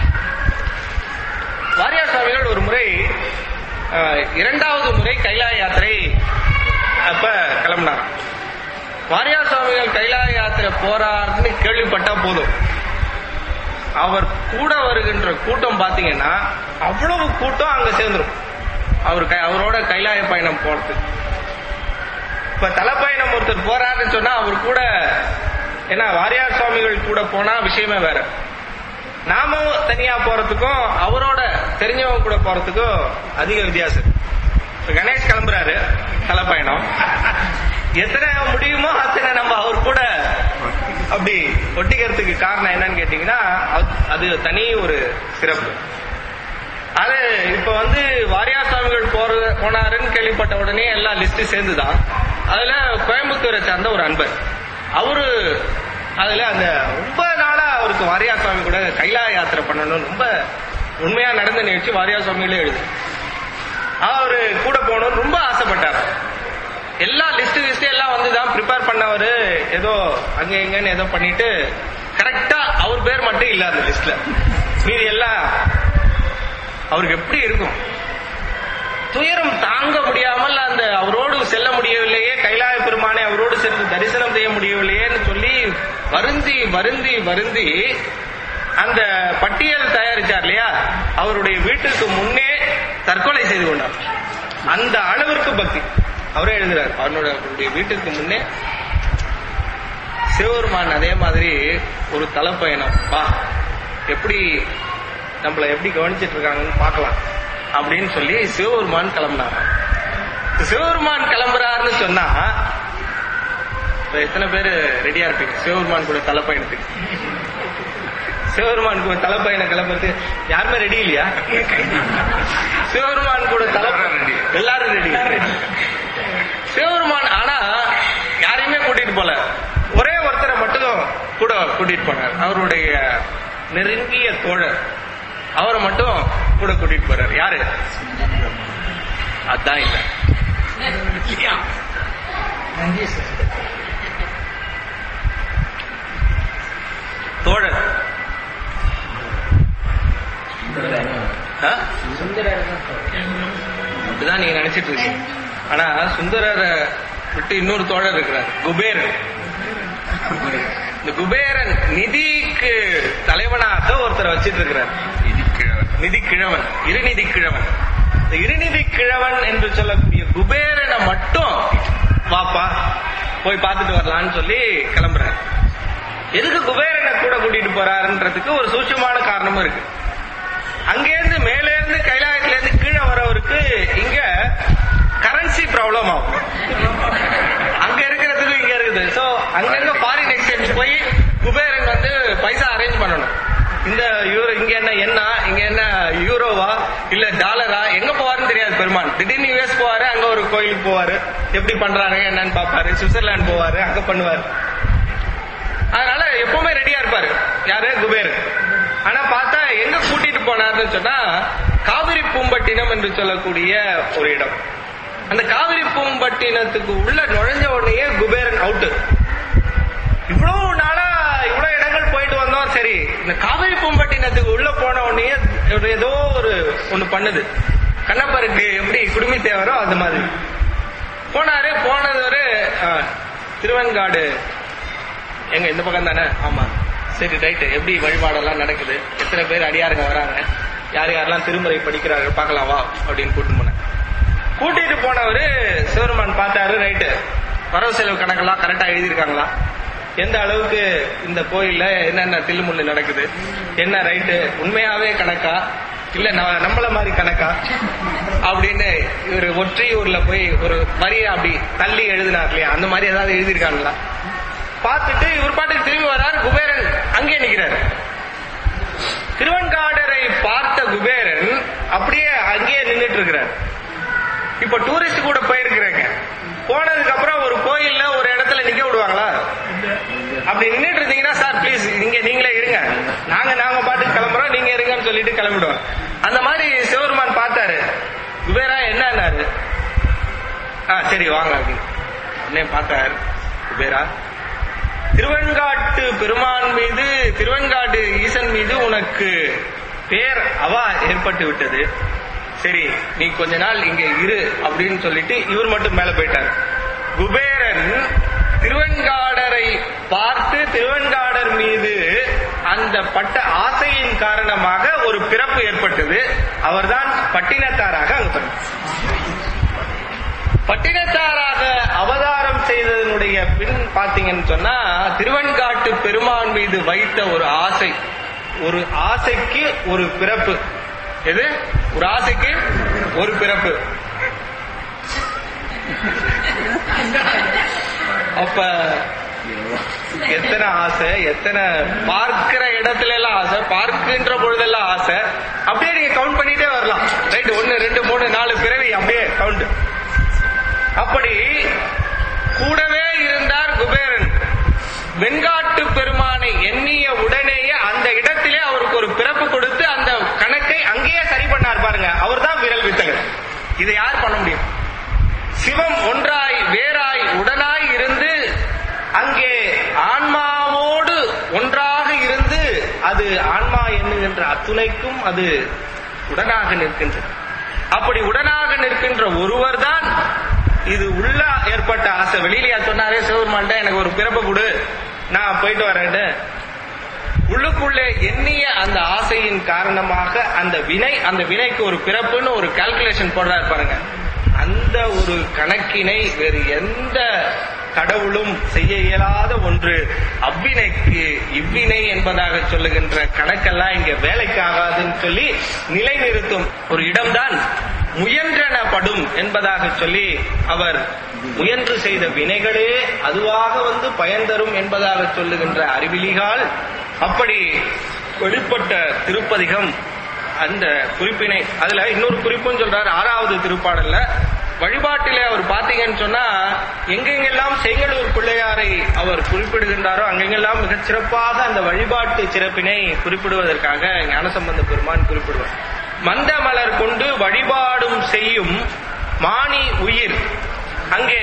வாரியார் சுவாமிகள் ஒரு முறை அஹ், இரண்டாவது முறை கைலாய யாத்திரை அப்ப கிளம்பினார் வாரியார் சுவாமிகள் கைலாய யாத்திரை போறாருன்னு கேள்விப்பட்டா போதும் அவர் கூட வருகின்ற கூட்டம் பாத்தீங்கன்னா அவ்வளவு கூட்டம் அங்க சேர்ந்துரும் அவர் கை- அவரோட கைலாய பயணம் போறது இப்ப தலைப்பயணம் ஒருத்தர் போறாருன்னு சொன்னா அவர் கூட ஏன்னா வாரியார் சுவாமிகள் கூட போனா விஷயமே வேற நாம தனியா போறதுக்கும் அவரோட தெரிஞ்சவங்க கூட போறதுக்கும் அதிக வித்தியாசம் இருக்கு. இப்ப கணேஷ் கிளம்புறாரு தலைப்பயணம் எத்தனை முடியுமோ அத்தனை நம்ம அவர் கூட அப்படி ஒட்டிக்கிறதுக்கு காரணம் என்னன்னு கேட்டீங்கன்னா அது- அது தனி ஒரு சிறப்பு இப்ப வந்து வாரியார் சுவாமிகள் போற போனாருன்னு கேள்விப்பட்ட உடனே எல்லாம் லிஸ்ட் சேர்ந்துதான் அதுல கோயம்புத்தூரை சார்ந்த ஒரு அன்பர் அவரு அதுல அந்த ரொம்ப நாளா அவருக்கு வாரியார் சுவாமி கூட கைலா யாத்திரை பண்ணணும் ரொம்ப உண்மையா நடந்த நிகழ்ச்சி வாரியார் சுவாமிகளே எழுது அவரு கூட போகணும்னு ரொம்ப ஆசைப்பட்டார் எல்லா லிஸ்ட் லிஸ்ட் எல்லாம் வந்து தான் ப்ரிப்பேர் பண்ணவரு ஏதோ அங்க எங்கன்னு ஏதோ பண்ணிட்டு கரெக்டா அவர் பேர் மட்டும் இல்ல அந்த லிஸ்ட்ல மீதி எல்லாம் அவருக்கு எப்படி இருக்கும் துயரம் தாங்க முடியாமல் அந்த அவரோடு செல்ல முடியவில்லையே கைலாய பெருமானை அவரோடு சென்று தரிசனம் செய்ய முடியவில்லையேன்னு சொல்லி வருந்தி வருந்தி வருந்தி அந்த பட்டியல் தயாரிச்சார் இல்லையா அவருடைய வீட்டுக்கு முன்னே தற்கொலை செய்து கொண்டார் அந்த அளவிற்கு பக்தி அவரே எழுதுறார் அவனோட அவருடைய வீட்டுக்கு முன்னே சிவபெருமான் அதே மாதிரி ஒரு தலைப்பயணம் வா எப்படி நம்மள எப்படி கவனிச்சிட்டு இருக்காங்கன்னு பார்க்கலாம் அப்படின்னு சொல்லி சிவபெருமான் கிளம்புனாங்க சிவபெருமான் கிளம்புறாருன்னு சொன்னா இப்ப எத்தனை பேர் ரெடியா இருப்பீங்க சிவபெருமான் கூட தலைப்பயணத்துக்கு சிவபெருமான் கூட தலைப்பயணம் கிளம்புறது யாருமே ரெடி இல்லையா சிவபெருமான் கூட தலை ready. எல்லாரும் ரெடி சிவபெருமான் ஆனா யாரையுமே கூட்டிட்டு போல ஒரே ஒருத்தரை மட்டும் கூட கூட்டிட்டு போனார் அவருடைய நெருங்கிய தோழர் அவரை மட்டும் கூட கூட்டிட்டு போறாரு யாரு அதான் இல்ல தோழர் ஆ? அப்படிதான் நீங்க நினைச்சிட்டு இருக்கீங்க ஆனா சுந்தரரை விட்டு இன்னொரு தோழர் இருக்கிறார் குபேரன் இந்த குபேரன் நிதிக்கு தலைவனாக ஒருத்தர் வச்சிட்டு இருக்கிறார் இடிக்கிழவன் நிதி கிழவன் இருநிதி கிழவன் இந்த இருநிதி கிழவன் என்று சொல்லக்கூடிய குபேரனை மட்டும் வாப்பா போய் பார்த்துட்டு வரலான்னு சொல்லி கிளம்புறாரு எதுக்கு குபேரனை கூட கூட்டிட்டு போறாருன்றதுக்கு ஒரு சூட்சமான காரணமும் இருக்கு அங்கேருந்து மேலே இருந்து கைலாயத்துல இருந்து கீழே வரவருக்கு இங்க கரன்சி ப்ராப்ளம் ஆகும் அங்க இருக்கிறதுக்கு இங்க இருக்குது சோ அங்கங்க ஃபாரின் எக்ஸ்சேஞ்ச் போய் குபேரன் வந்து பைசா அரேஞ்ச் பண்ணணும் இந்த யூரோ இங்க என்ன என்ன இங்க என்ன யூரோவா இல்ல டாலரா எங்க போவாருன்னு தெரியாது பெருமான் திடீர்னு யூஎஸ் போவாரு அங்க ஒரு கோயிலுக்கு போவாரு எப்படி பண்றாங்க என்னன்னு பாப்பாரு சுவிட்சர்லாந்து போவாரு அங்க பண்ணுவாரு அதனால எப்பவுமே ரெடியா இருப்பாரு யாரு குபேரன் ஆனா பார்த்தா எங்க கூட்டிட்டு போனாருன்னு சொன்னா காவிரி பூம்பட்டினம் என்று சொல்லக்கூடிய ஒரு இடம் அந்த காவிரி பூம்பட்டினத்துக்கு உள்ள நுழைஞ்ச உடனேயே குபேரன் அவுட்டு இவ்வளவு நாளா இவ்வளவு இடங்கள் போயிட்டு வந்தோம் சரி இந்த காவிரி பூம்பட்டினத்துக்கு உள்ள போன உடனே ஒரு ஏதோ ஒரு ஒண்ணு பண்ணுது கண்ணப்பருக்கு எப்படி குடுமி தேவரோ அந்த மாதிரி போனாரு போனது ஒரு ஆ, திருவெண்காடு எங்க இந்த பக்கம் தானே ஆமா சரி ரைட்டு எப்படி வழிபாடெல்லாம் நடக்குது எத்தனை பேர் அடியாருங்க வராங்க யார் யாரெல்லாம் திருமுறை படிக்கிறாங்க பார்க்கலாம் வா அப்படின்னு கூட்டிட்டு போனேன் கூட்டிட்டு போனவரு சிவருமான் பார்த்தாரு ரைட்டு வரவு செலவு கணக்கெல்லாம் கரெக்டா எழுதியிருக்காங்களா எந்த அளவுக்கு இந்த கோயில்ல என்னென்ன தில்லுமுள்ளு நடக்குது என்ன ரைட்டு உண்மையாவே கணக்கா இல்ல ந- நம்மள மாதிரி கணக்கா அப்படின்னு இவர் ஒற்றையூர்ல போய் ஒரு வரியை அப்படி தள்ளி எழுதினார் இல்லையா அந்த மாதிரி ஏதாவது எழுதியிருக்காங்களா பார்த்துட்டு இவர் பாட்டுக்கு திரும்பி வரார் குபேரன் அங்கே நிக்கிறாரு திருவன்காடரை பார்த்த குபேரன் அப்படியே அங்கேயே நின்னுட்டு இருக்கிறார் இப்ப டூரிஸ்ட் கூட போயிருக்கிறேங்க போனதுக்கு அப்புறம் ஒரு கோயில்ல ஒரு இடத்துல நிக்க விடுவாங்களா அப்படி நின்னுட்டு இருந்தீங்கன்னா சார் ப்ளீஸ் நீங்க நீங்களே இருங்க நாங்க நாங்க பாட்டுக்கு கிளம்புறோம் நீங்க இருங்கன்னு சொல்லிட்டு கிளம்பிடுவோம் அந்த மாதிரி சிவருமான் பார்த்தாரு குபேரா என்னன்னாரு ஆ சரி வாங்க அப்படின்னு உடனே பார்த்தார் குபேரா திருவெண்காட்டு பெருமான் மீது திருவெண்காட்டு ஈசன் மீது உனக்கு பேர் அவா ஏற்பட்டு விட்டது சரி நீ கொஞ்ச நாள் இங்க இரு அப்படின்னு சொல்லிட்டு இவர் மட்டும் மேல போயிட்டார் குபேரன் திருவெண்காடரை பார்த்து திருவெண்காடர் மீது அந்த பட்ட ஆசையின் காரணமாக ஒரு பிறப்பு ஏற்பட்டது அவர்தான் பட்டினத்தாராக அங்கு பிறந்தார் பட்டினத்தாராக அவதாரம் செய்ததனுடைய பின் பாத்தீங்கன்னு சொன்னா திருவெண்காட்டு பெருமான் மீது வைத்த ஒரு ஆசை ஒரு ஆசைக்கு ஒரு பிறப்பு எது ஒரு ஆசைக்கு ஒரு பிறப்பு அப்ப எத்தனை ஆசை எத்தனை பார்க்கிற இடத்துல எல்லாம் ஆசை பார்க்கின்ற பொழுதெல்லாம் ஆசை அப்படியே நீங்க கவுண்ட் பண்ணிட்டே வரலாம் ரைட் ஒன்னு ரெண்டு மூணு நாலு பிறவி அப்படியே கவுண்ட் அப்படி கூடவே இருந்தார் குபேரன் வெண்காட்டு பெருமானை எண்ணிய உடனேயே அந்த இடத்திலே அவருக்கு ஒரு பிறப்பு கொடுத்து அந்த கணக்கை அங்கேயே சரி பண்ணார் பாருங்க அவர்தான் விரல் வித்தகர் இதை யார் பண்ண முடியும் சிவம் ஒன்றாய் வேறாய் உடனாய் இருந்து அங்கே ஆன்மாவோடு ஒன்றாக இருந்து அது ஆன்மா எண்ணுகின்ற அத்துணைக்கும் அது உடனாக நிற்கின்றது அப்படி உடனாக நிற்கின்ற ஒருவர் தான் இது உள்ள ஏற்பட்ட ஆசை வெளியில சொன்னாரே சிவபெருமான்ட்ட எனக்கு ஒரு பிறப்பு கொடு நான் போயிட்டு வரேன்னு உள்ளுக்குள்ளே எண்ணிய அந்த ஆசையின் காரணமாக அந்த வினை அந்த வினைக்கு ஒரு பிறப்புன்னு ஒரு கால்குலேஷன் போடுறாரு பாருங்க அந்த ஒரு கணக்கினை வேறு எந்த கடவுளும் செய்ய இயலாத ஒன்று அவ்வினைக்கு இவ்வினை என்பதாக சொல்லுகின்ற கணக்கெல்லாம் இங்க வேலைக்கு ஆகாதுன்னு சொல்லி நிலைநிறுத்தும் ஒரு இடம்தான் முயன்றனப்படும் என்பதாக சொல்லி அவர் முயன்று செய்த வினைகளே அதுவாக வந்து பயன் தரும் என்பதாக சொல்லுகின்ற அறிவிலிகால் அப்படி வெளிப்பட்ட திருப்பதிகம் அந்த குறிப்பினை அதுல இன்னொரு குறிப்பும் சொல்றாரு ஆறாவது திருப்பாடல்ல வழிபாட்டிலே அவர் பாத்தீங்கன்னு சொன்னா எங்கெங்கெல்லாம் செங்கலூர் பிள்ளையாரை அவர் குறிப்பிடுகின்றாரோ அங்கெங்கெல்லாம் மிகச் சிறப்பாக அந்த வழிபாட்டு சிறப்பினை குறிப்பிடுவதற்காக ஞானசம்பந்த பெருமான் குறிப்பிடுவார் மந்த மலர் கொண்டு வழிபாடும் செய்யும் மானி உயிர் அங்கே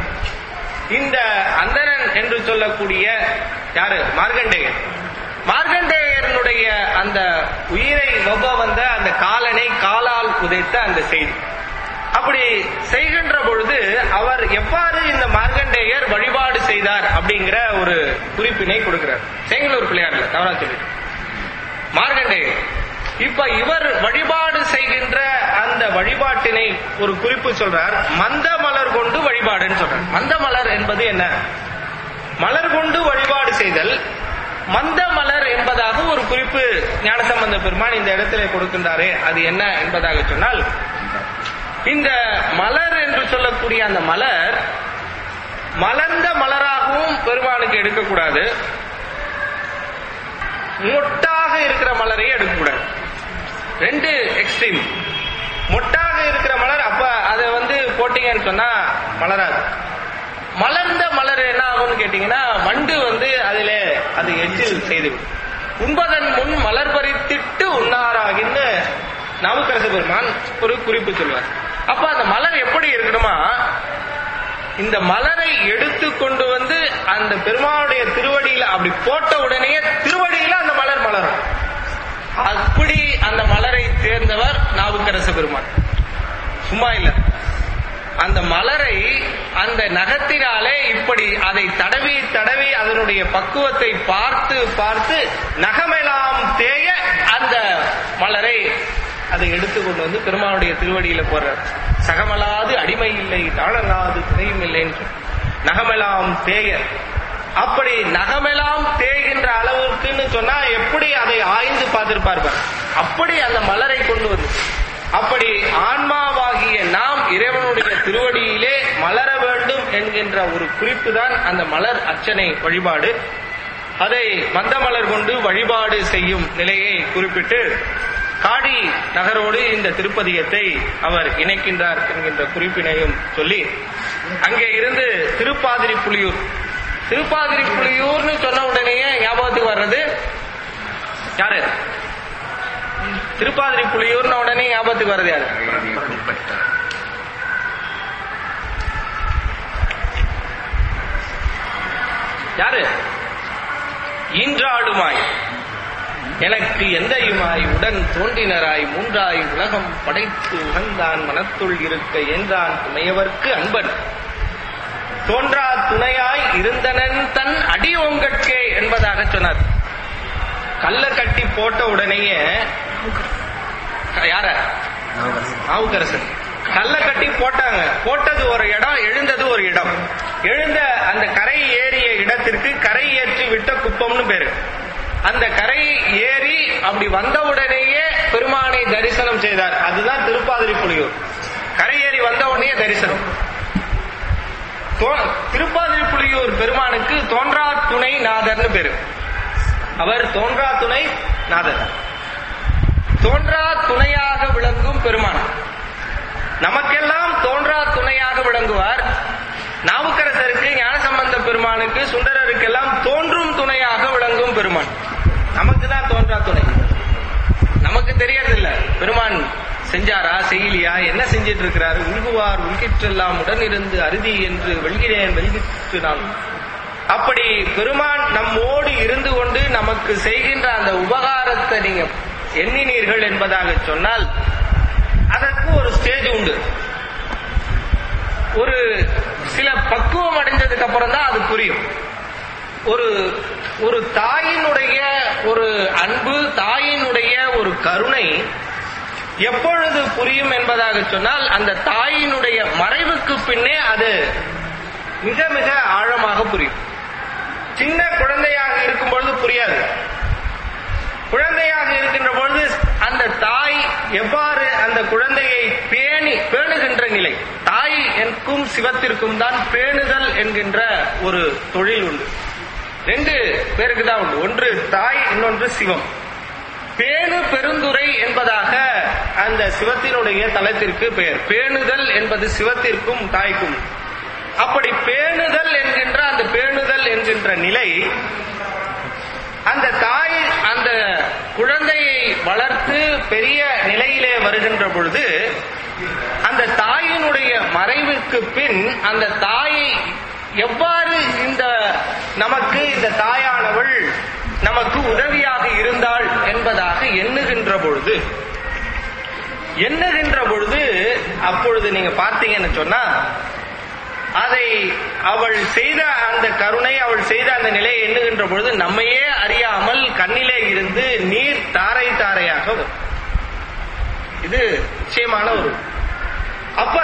இந்த அந்தரன் என்று சொல்லக்கூடிய யாரு மார்கண்டேயன் மார்கண்டேயனுடைய அந்த உயிரை வவ்வ வந்த அந்த காலனை காலால் உதைத்த அந்த செய்தி அப்படி செய்கின்ற பொழுது அவர் எவ்வாறு இந்த மார்கண்டேயர் வழிபாடு செய்தார் அப்படிங்கிற ஒரு குறிப்பினை கொடுக்கிறார் செங்கலூர் பிள்ளையார்ல தவறா சொல்லிட்டு மார்கண்டேயர் இப்ப இவர் வழிபாடு செய்கின்ற அந்த வழிபாட்டினை ஒரு குறிப்பு சொல்றார் மந்த மலர் கொண்டு வழிபாடுன்னு சொல்றார் மந்த மலர் என்பது என்ன மலர் கொண்டு வழிபாடு செய்தல் மந்த மலர் என்பதாக ஒரு குறிப்பு ஞானசம்பந்த பெருமான் இந்த இடத்திலே கொடுக்கின்றாரே அது என்ன என்பதாக சொன்னால் இந்த மலர் என்று சொல்லக்கூடிய அந்த மலர் மலர்ந்த மலராகவும் பெருமானுக்கு எடுக்கக்கூடாது மொட்டாக இருக்கிற மலரையும் எடுக்கக்கூடாது ரெண்டு எக்ஸ்ட்ரீம் மொட்டாக இருக்கிற மலர் அப்ப அதை வந்து போட்டீங்கன்னு சொன்னா மலராது மலர்ந்த மலர் என்ன ஆகும்னு கேட்டீங்கன்னா வண்டு வந்து அதுல அது எச்சில் செய்துவிடும் உண்பதன் முன் மலர் பறித்திட்டு உண்ணாராகின்னு நாவுக்கரச பெருமான் ஒரு குறிப்பு சொல்வார் அப்ப அந்த மலர் எப்படி இருக்கணுமா இந்த மலரை எடுத்து கொண்டு வந்து அந்த பெருமானுடைய திருவடியில அப்படி போட்ட உடனேயே திருவடியில அந்த மலர் மலரும் அப்படி அந்த மலரை தேர்ந்தவர் நாவுக்கரச பெருமான் சும்மா இல்ல அந்த மலரை அந்த நகத்தினாலே இப்படி அதை தடவி தடவி அதனுடைய பக்குவத்தை பார்த்து பார்த்து நகமெல்லாம் தேய அந்த மலரை அதை எடுத்துக்கொண்டு வந்து பெருமானுடைய திருவடியில போடுறார் சகமலாது அடிமை இல்லை தாழலாது துணையும் இல்லைன்னு சொல்லி. நகமெல்லாம் தேய அப்படி நகமெல்லாம் தேய்கின்ற அளவுக்குன்னு சொன்னா எப்படி அதை ஆய்ந்து பார்த்திருப்பார் பாரு. அப்படி அந்த மலரை கொண்டு வந்து அப்படி ஆன்மாவாகிய நாம் இறைவனுடைய திருவடியிலே மலர வேண்டும் என்கின்ற ஒரு குறிப்பு தான் அந்த மலர் அர்ச்சனை வழிபாடு அதை மந்த மலர் கொண்டு வழிபாடு செய்யும் நிலையை குறிப்பிட்டு காடி நகரோடு இந்த திருப்பதிகத்தை அவர் இணைக்கின்றார் என்கின்ற குறிப்பினையும் சொல்லி அங்கே இருந்து திருப்பாதிரி புலியூர் திருப்பாதிரி புலியூர்னு சொன்ன உடனேயே ஞாபகத்துக்கு வர்றது யாரு திருப்பாதிரி புலியூர்னு உடனே ஞாபகத்துக்கு வர்றது யாரு யாரு ஈன்றாடுமாய் எனக்கு எந்தையுமாய் உடன் தோன்றினராய் மூன்றாய் உலகம் படைத்து உகந்தான் மனத்துள் இருக்க என்றான் துணையவர்க்கு அன்பன் தோன்றா துணையாய் இருந்தனன் தன் அடி ஓங்கட்கே என்பதாக சொன்னார் கல்ல கட்டி போட்ட உடனேயே யார நாவுக்கரசன் கல்ல கட்டி போட்டாங்க போட்டது ஒரு இடம் எழுந்தது ஒரு இடம் எழுந்த அந்த கரை ஏறிய இடத்திற்கு கரை ஏற்றி விட்ட குப்பம்னு பேரு அந்த கரை ஏறி அப்படி வந்த உடனேயே பெருமானை தரிசனம் செய்தார் அதுதான் திருப்பாதிரி புலியூர் கரை ஏறி வந்த உடனே தரிசனம் தோ- திருப்பாதிரி புலியூர் பெருமானுக்கு தோன்றா துணை நாதர்னு பேரு அவர் தோன்றா துணை நாதர் தோன்றா துணையாக விளங்கும் பெருமான் பெருமானுக்கு சுந்தரருக்கெல்லாம் தோன்றும் துணையாக விளங்கும் பெருமான் நமக்கு தான் தோன்றா துணை நமக்கு தெரியறதில்ல பெருமான் செஞ்சாரா செய்யலியா என்ன செஞ்சிட்டு இருக்கிறாரு உள்குவார் உள்கிற்றெல்லாம் உடன் இருந்து அருதி என்று வெல்கிறேன் வெல்கிற்று நான் அப்படி பெருமான் நம்மோடு இருந்து கொண்டு நமக்கு செய்கின்ற அந்த உபகாரத்தை நீங்க எண்ணினீர்கள் என்பதாக சொன்னால் அதற்கு ஒரு ஸ்டேஜ் உண்டு ஒரு சில பக்குவம் அடைஞ்சதுக்கு அப்புறம் தான் அது புரியும் ஒரு ஒரு தாயினுடைய ஒரு அன்பு தாயினுடைய ஒரு கருணை எப்பொழுது புரியும் என்பதாக சொன்னால் அந்த தாயினுடைய மறைவுக்கு பின்னே அது மிக மிக ஆழமாக புரியும் சின்ன குழந்தையாக இருக்கும் பொழுது புரியாது குழந்தையாக இருக்கின்ற பொழுது அந்த தாய் எவ்வாறு அந்த குழந்தையை பேணி பேணுகின்ற நிலை தாய் எனக்கும் சிவத்திற்கும் தான் பேணுதல் என்கின்ற ஒரு தொழில் உண்டு ரெண்டு பேருக்கு தான் உண்டு ஒன்று தாய் இன்னொன்று சிவம் பேணு பெருந்துரை என்பதாக அந்த சிவத்தினுடைய தலத்திற்கு பெயர் பேணுதல் என்பது சிவத்திற்கும் தாய்க்கும் அப்படி பேணுதல் என்கின்ற அந்த பேணுதல் என்கின்ற நிலை அந்த தாய் அந்த குழந்தையை வளர்த்து பெரிய நிலையிலே வருகின்ற பொழுது அந்த தாயினுடைய மறைவுக்கு பின் அந்த தாயை எவ்வாறு இந்த நமக்கு இந்த தாயானவள் நமக்கு உதவியாக இருந்தாள் என்பதாக எண்ணுகின்ற பொழுது எண்ணுகின்ற பொழுது அப்பொழுது நீங்க பார்த்தீங்கன்னு சொன்னா அதை அவள் செய்த அந்த கருணை அவள் செய்த அந்த நிலையை எண்ணுகின்ற பொழுது நம்மையே அறியாமல் கண்ணிலே இருந்து நீர் தாரை தாரையாக வரும் இது நிச்சயமான ஒரு அப்ப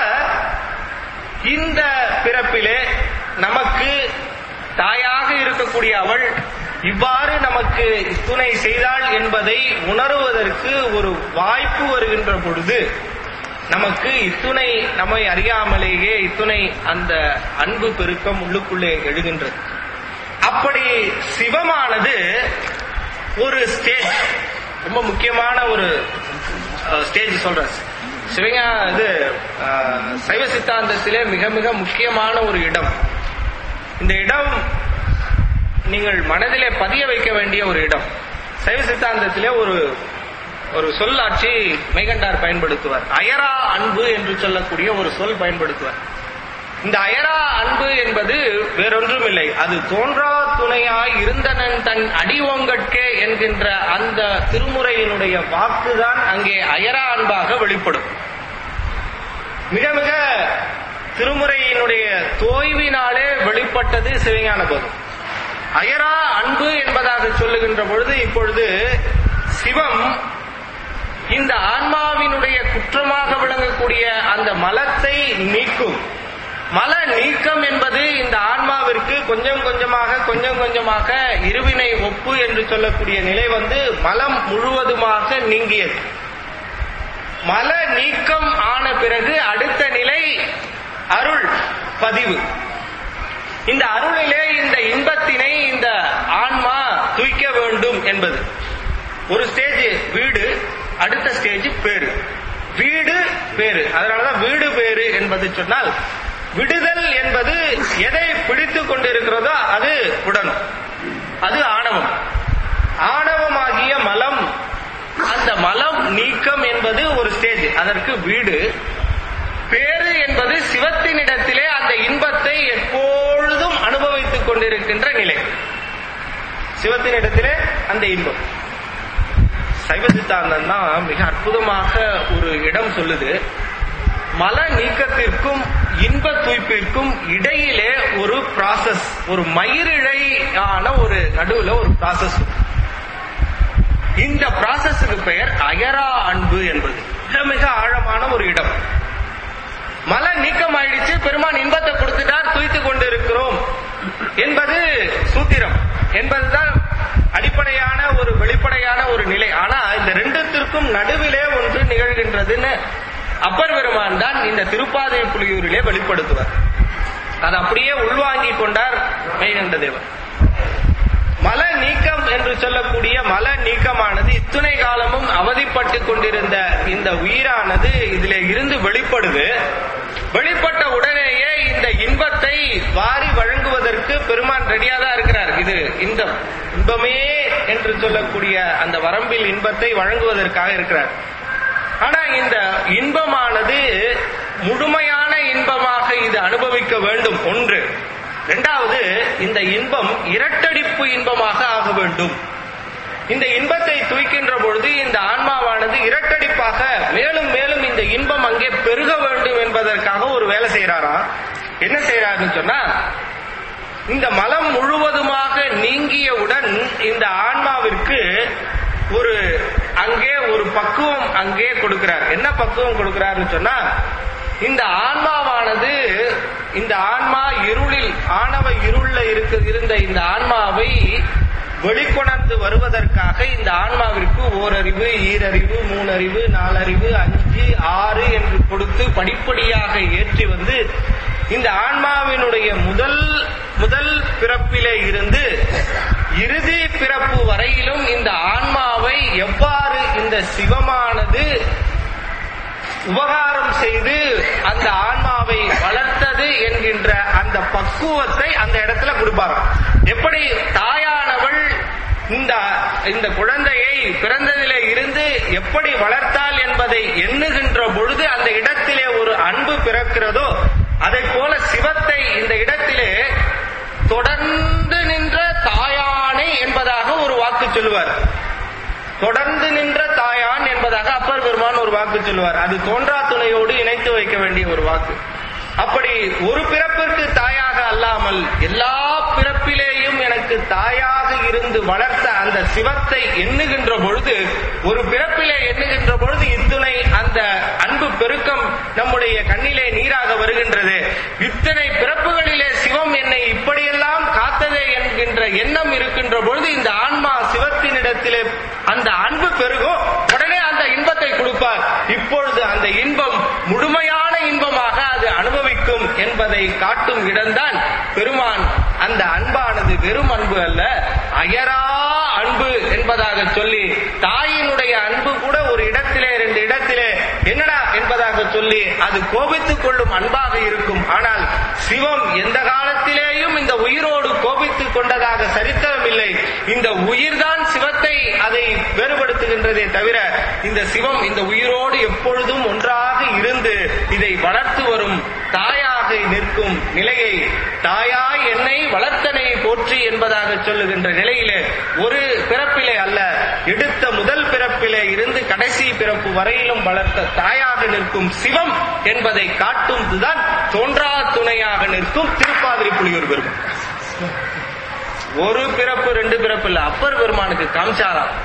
இந்த பிறப்பிலே நமக்கு தாயாக இருக்கக்கூடிய அவள் இவ்வாறு நமக்கு துணை செய்தாள் என்பதை உணருவதற்கு ஒரு வாய்ப்பு வருகின்ற பொழுது நமக்கு இத்துணை நம்மை அறியாமலேயே இத்துணை அந்த அன்பு பெருக்கம் உள்ளுக்குள்ளே எழுகின்றது அப்படி சிவமானது ஒரு ஸ்டேஜ் ரொம்ப முக்கியமான ஒரு ஸ்டேஜ் சொல்றேன் சிவஞா இது அஹ், சைவ சித்தாந்தத்திலே மிக மிக முக்கியமான ஒரு இடம் இந்த இடம் நீங்கள் மனதிலே பதிய வைக்க வேண்டிய ஒரு இடம் சைவ சித்தாந்தத்திலே ஒரு ஒரு சொல்லாட்சி மெய்கண்டார் பயன்படுத்துவார் அயரா அன்பு என்று சொல்லக்கூடிய ஒரு சொல் பயன்படுத்துவார் இந்த அயரா அன்பு என்பது வேறொன்றும் இல்லை அது தோன்றா துணையாய் இருந்தனன் தன் அடிவோங்கட்கே என்கின்ற அந்த திருமுறையினுடைய வாக்குதான் அங்கே அயரா அன்பாக வெளிப்படும் மிக மிக திருமுறையினுடைய தோய்வினாலே வெளிப்பட்டது சிவஞான போதம் அயரா அன்பு என்பதாக சொல்லுகின்ற பொழுது இப்பொழுது சிவம் இந்த ஆன்மாவினுடைய குற்றமாக விளங்கக்கூடிய அந்த மலத்தை நீக்கும் மல நீக்கம் என்பது இந்த ஆன்மாவிற்கு கொஞ்சம் கொஞ்சமாக கொஞ்சம் கொஞ்சமாக இருவினை ஒப்பு என்று சொல்லக்கூடிய நிலை வந்து மலம் முழுவதுமாக நீங்கியது மல நீக்கம் ஆன பிறகு அடுத்த நிலை அருள் பதிவு இந்த அருளிலே இந்த இன்பத்தினை இந்த ஆன்மா துய்க்க வேண்டும் என்பது ஒரு ஸ்டேஜ் வீடு அடுத்த ஸ்டேஜ் பேரு வீடு பேரு அதனாலதான் வீடு பேரு என்பது சொன்னால் விடுதல் என்பது எதை பிடித்துக் கொண்டிருக்கிறதோ அது விடணும் அது ஆணவம் ஆணவமாகிய மலம் அந்த மலம் நீக்கம் என்பது ஒரு ஸ்டேஜ் அதற்கு வீடு பேரு என்பது சிவத்தினிடத்திலே அந்த இன்பத்தை எப்பொழுதும் அனுபவித்துக் கொண்டிருக்கின்ற நிலை சிவத்தினிடத்திலே அந்த இன்பம் சைவ சித்தாந்தம் தான் மிக அற்புதமாக ஒரு இடம் சொல்லுது மல நீக்கத்திற்கும் இன்ப தூய்ப்பிற்கும் இடையிலே ஒரு ப்ராசஸ் ஒரு மயிரிழையான ஒரு நடுவுல ஒரு ப்ராசஸ் இந்த ப்ராசஸுக்கு பெயர் அயரா அன்பு என்பது மிக மிக ஆழமான ஒரு இடம் மல நீக்கம் ஆயிடுச்சு பெருமான் இன்பத்தை கொடுத்துட்டார் துய்த்து கொண்டு இருக்கிறோம் என்பது சூத்திரம் என்பதுதான் அடிப்படையான ஒரு வெளிப்படையான ஒரு நிலை ஆனா இந்த ரெண்டுத்திற்கும் நடுவிலே ஒன்று நிகழ்கின்றதுன்னு அப்பர் பெருமான் தான் இந்த திருப்பாதை புலியூரிலே வெளிப்படுத்துவார் அதை அப்படியே உள்வாங்கிக் கொண்டார் மெய்கண்ட தேவர் மல நீக்கம் என்று சொல்லக்கூடிய மல நீக்கமானது இத்துணை காலமும் அவதிப்பட்டு கொண்டிருந்த இந்த உயிரானது இதிலே இருந்து வெளிப்படுது வெளிப்பட்ட உடனேயே இந்த இன்பத்தை வாரி வழங்குவதற்கு பெருமான் ரெடியா தான் இருக்கிறார் இது இந்த இன்பமே என்று சொல்லக்கூடிய அந்த வரம்பில் இன்பத்தை வழங்குவதற்காக இருக்கிறார் ஆனா இந்த இன்பமானது முழுமையான இன்பமாக இது அனுபவிக்க வேண்டும் ஒன்று இரண்டாவது இந்த இன்பம் இரட்டடிப்பு இன்பமாக ஆக வேண்டும் இந்த இன்பத்தை தூய்க்கின்ற பொழுது இந்த ஆன்மாவானது இரட்டடிப்பாக மேலும் மேலும் இந்த இன்பம் அங்கே பெருக வேண்டும் என்பதற்காக ஒரு வேலை செய்யறாராம் என்ன செய்யறாருன்னு சொன்னா இந்த மலம் முழுவதுமாக நீங்கியவுடன் இந்த ஆன்மாவிற்கு ஒரு அங்கே ஒரு பக்குவம் அங்கே கொடுக்கிறார் என்ன பக்குவம் கொடுக்கிறார்னு சொன்னா இந்த ஆன்மாவானது இந்த ஆன்மா இருளில் ஆணவ இருள்ல இருக்க இருந்த இந்த ஆன்மாவை வெளிக்கொணர்ந்து வருவதற்காக இந்த ஆன்மாவிற்கு ஓரறிவு ஈரறிவு மூணறிவு நாலறிவு அஞ்சு ஆறு என்று கொடுத்து படிப்படியாக ஏற்றி வந்து இந்த ஆன்மாவினுடைய முதல் முதல் பிறப்பிலே இருந்து இறுதி பிறப்பு வரையிலும் இந்த ஆன்மாவை எவ்வாறு இந்த சிவமானது உபகாரம் செய்து அந்த ஆன்மாவை வளர்த்தது என்கின்ற அந்த பக்குவத்தை அந்த இடத்துல கொடுப்பாராம் எப்படி தாயானவள் இந்த இந்த குழந்தையை பிறந்ததிலே இருந்து எப்படி வளர்த்தாள் என்பதை எண்ணுகின்ற பொழுது அந்த இடத்திலே ஒரு அன்பு பிறக்கிறதோ அதை போல சிவத்தை இந்த இடத்திலே தொடர்ந்து நின்ற தாயானை என்பதாக ஒரு வாக்கு சொல்லுவார் தொடர்ந்து நின்ற தாயான் என்பதாக அப்பர் பெருமான் ஒரு வாக்கு சொல்லுவார் அது தோன்றா துணையோடு இணைத்து வைக்க வேண்டிய ஒரு வாக்கு அப்படி ஒரு பிறப்பிற்கு தாயாக அல்லாமல் எல்லா பிறப்பிலேயும் எனக்கு தாயாக இருந்து வளர்த்த அந்த சிவத்தை எண்ணுகின்ற பொழுது ஒரு பிறப்பிலே எண்ணுகின்ற பொழுது இத்துணை அந்த அன்பு பெருக்கம் நம்முடைய கண்ணிலே நீராக வருகின்றது இத்தனை பிறப்புகளிலே சிவம் என்னை இப்படியெல்லாம் காத்ததே என்கின்ற எண்ணம் இருக்கின்ற பொழுது இந்த ஆன்மா சிவத்தினிடத்திலே அந்த அன்பு பெருகும் உடனே அந்த இன்பத்தை கொடுப்பார் இப்பொழுது அந்த இன்பம் முழுமையான இன்பமாக அது அனுபவிக்கும் என்பதை காட்டும் இடம்தான் பெருமான் அந்த அன்பானது வெறும் அன்பு அல்ல அயரா அன்பு என்பதாக சொல்லி தாயினுடைய அன்பு கூட ஒரு இடத்திலே ரெண்டு இடத்திலே என்னடா என்பதாக சொல்லி அது கோபித்துக் கொள்ளும் அன்பாக இருக்கும் ஆனால் சிவம் எந்த காலத்திலேயும் இந்த உயிரோடு கோபித்துக் கொண்டதாக சரித்திரம் இல்லை இந்த உயிர்தான் சிவத்தை அதை வேறுபடுத்துகின்றதே தவிர இந்த சிவம் இந்த உயிரோடு எப்பொழுதும் ஒன்றாக இருந்து இதை வளர்த்து வரும் தாயாக நிற்கும் நிலையை தாயாய் என்னை வளர்த்தனை போற்றி என்பதாக சொல்லுகின்ற நிலையிலே ஒரு பிறப்பிலே அல்ல எடுத்த முதல் பிறப்பிலே இருந்து கடைசி பிறப்பு வரையிலும் வளர்த்த தாயாக நிற்கும் சிவம் என்பதை காட்டும்துதான் தோன்றா துணையாக நிற்கும் திருப்பாதிரி புலியூர் பெருமான் ஒரு பிறப்பு ரெண்டு பிறப்பு இல்ல அப்பர் பெருமானுக்கு காமிச்சாராம்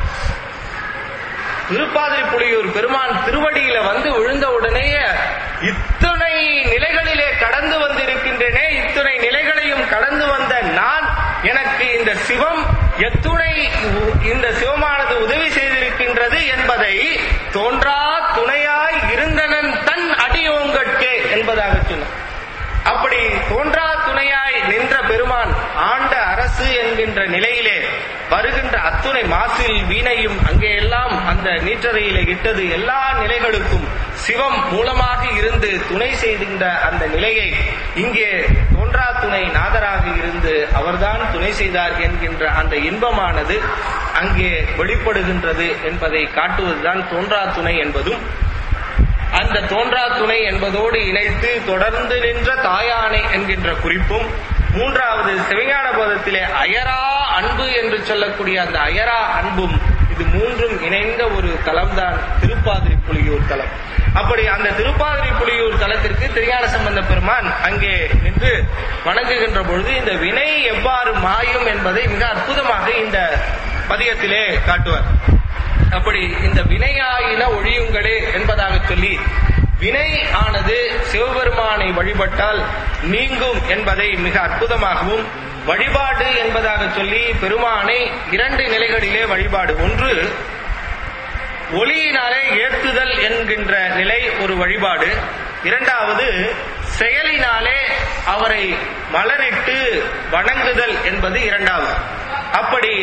திருப்பாதிரி புலியூர் பெருமான் திருவடியில வந்து விழுந்த உடனேயே இத்தனை நிலைகளிலே கடந்து வந்திருக்கின்றனே இத்தனை நிலைகளையும் கடந்து வந்த நான் எனக்கு இந்த சிவம் எத்துணை உ- இந்த சிவமானது உதவி செய்திருக்கின்றது என்பதை தோன்றா துணையாய் இருந்தனன் தன் அடியோங்கட்கே என்பதாக சொன்னார் அப்படி தோன்றா துணையாய் நின்ற பெருமான் ஆண்ட அரசு என்கின்ற நிலையிலே வருகின்ற அத்துணை மாசில் வீணையும் அங்கே எல்லாம் அந்த நீற்றறையிலே இட்டது எல்லா நிலைகளுக்கும் சிவம் மூலமாக இருந்து துணை செய்கின்ற அந்த நிலையை இங்கே தோன்றா துணை நாதராக இருந்து அவர்தான் துணை செய்தார் என்கின்ற அந்த இன்பமானது அங்கே வெளிப்படுகின்றது என்பதை காட்டுவதுதான் தோன்றா துணை என்பதும் அந்த தோன்றா துணை என்பதோடு இணைத்து தொடர்ந்து நின்ற தாயானை என்கின்ற குறிப்பும் மூன்றாவது சிவஞான போதத்திலே அயரா அன்பு என்று சொல்லக்கூடிய அந்த அயரா அன்பும் இது மூன்றும் இணைந்த ஒரு தலம்தான் திருப்பாதிரி புலியூர் தலம் அப்படி அந்த திருப்பாதிரி புலியூர் தலத்திற்கு திருஞான சம்பந்த பெருமான் அங்கே நின்று வணங்குகின்ற பொழுது இந்த வினை எவ்வாறு மாயும் என்பதை மிக அற்புதமாக இந்த பதிகத்திலே காட்டுவார் அப்படி இந்த வினையாயின ஒழியுங்களே என்பதாக சொல்லி வினை ஆனது சிவபெருமானை வழிபட்டால் நீங்கும் என்பதை மிக அற்புதமாகவும் வழிபாடு என்பதாக சொல்லி பெருமானை இரண்டு நிலைகளிலே வழிபாடு ஒன்று ஒளியினாலே ஏற்றுதல் என்கின்ற நிலை ஒரு வழிபாடு இரண்டாவது செயலினாலே அவரை மலரிட்டு வணங்குதல் என்பது இரண்டாவது அப்படி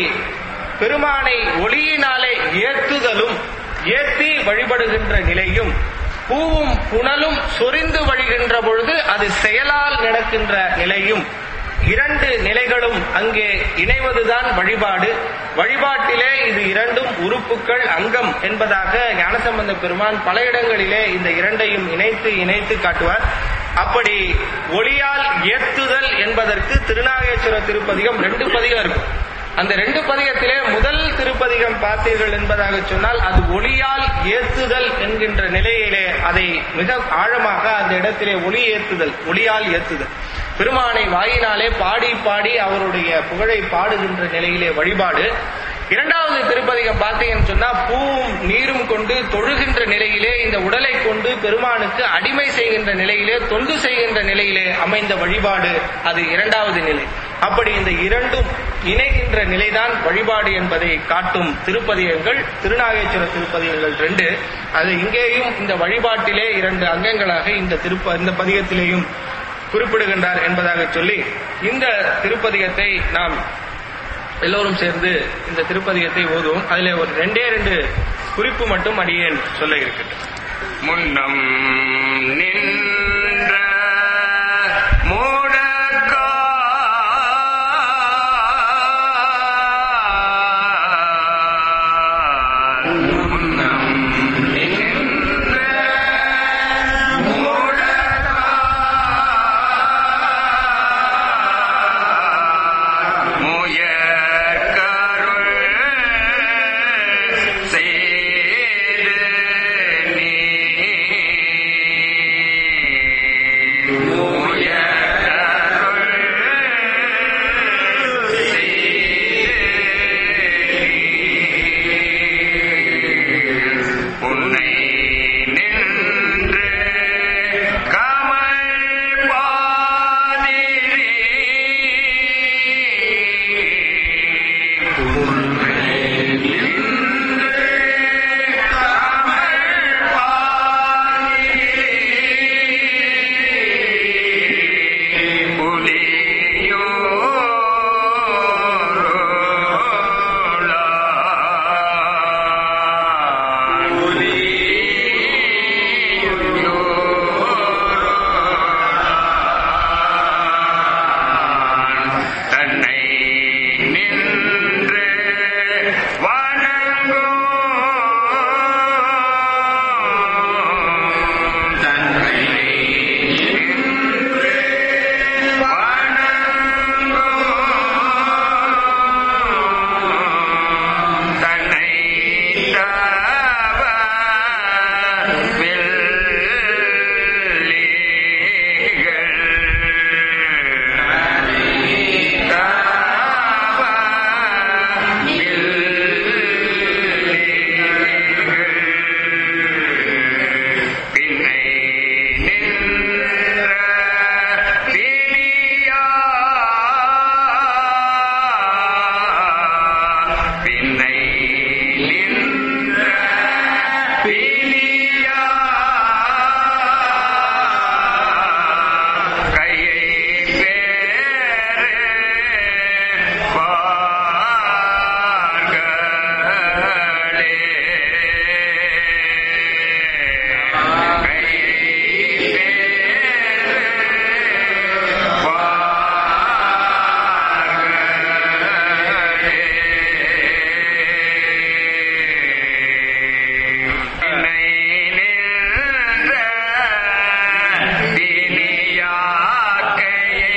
பெருமானை ஒளியினாலே ஏற்றுதலும் ஏற்றி வழிபடுகின்ற நிலையும் பூவும் புனலும் சொரிந்து வழிகின்ற பொழுது அது செயலால் நடக்கின்ற நிலையும் இரண்டு நிலைகளும் அங்கே இணைவதுதான் வழிபாடு வழிபாட்டிலே இது இரண்டும் உறுப்புகள் அங்கம் என்பதாக ஞானசம்பந்த பெருமான் பல இடங்களிலே இந்த இரண்டையும் இணைத்து இணைத்து காட்டுவார் அப்படி ஒளியால் ஏத்துதல் என்பதற்கு திருநாகேஸ்வர திருப்பதிகம் ரெண்டு பதிகம் இருக்கும் அந்த ரெண்டு பதிகத்திலே முதல் திருப்பதிகம் பார்த்தீர்கள் என்பதாக சொன்னால் அது ஒளியால் ஏத்துதல் என்கின்ற நிலையிலே அதை மிக ஆழமாக அந்த இடத்திலே ஒளி ஏத்துதல் ஒளியால் ஏத்துதல் பெருமானை வாயினாலே பாடி பாடி அவருடைய புகழை பாடுகின்ற நிலையிலே வழிபாடு இரண்டாவது திருப்பதிகம் பார்த்தீங்கன்னு சொன்னா பூவும் நீரும் கொண்டு தொழுகின்ற நிலையிலே இந்த உடலை கொண்டு பெருமானுக்கு அடிமை செய்கின்ற நிலையிலே தொண்டு செய்கின்ற நிலையிலே அமைந்த வழிபாடு அது இரண்டாவது நிலை அப்படி இந்த இரண்டும் இணைகின்ற நிலைதான் வழிபாடு என்பதை காட்டும் திருப்பதிகங்கள் திருநாகேஸ்வர திருப்பதிகங்கள் ரெண்டு அது இங்கேயும் இந்த வழிபாட்டிலே இரண்டு அங்கங்களாக இந்த திருப்ப இந்த பதிகத்திலேயும் குறிப்பிடுகின்றார் என்பதாக சொல்லி இந்த திருப்பதிகத்தை நாம் எல்லோரும் சேர்ந்து இந்த திருப்பதிகத்தை ஓதுவோம் அதிலே ஒரு ரெண்டே ரெண்டு குறிப்பு மட்டும் அடியேன் சொல்ல இருக்கின்றேன் முன்னம் நின்ற மூடக்கா முன்னம் நின்ற மூடக்கா முயற்கருள் செய்து நீ முயற்கருள் செய்து உன்னை நின்று கமல் பாதிரி தன்னை நின்று வணங்கும் தன்னை நின்று வணங்கும் தன்னை தவ பின்னை நின்ற பிணியா பின்னை நின்ற பிணியா கையை பேரு பார்களே கையை பேரு பார்களே நின்ற தினியாக்கையை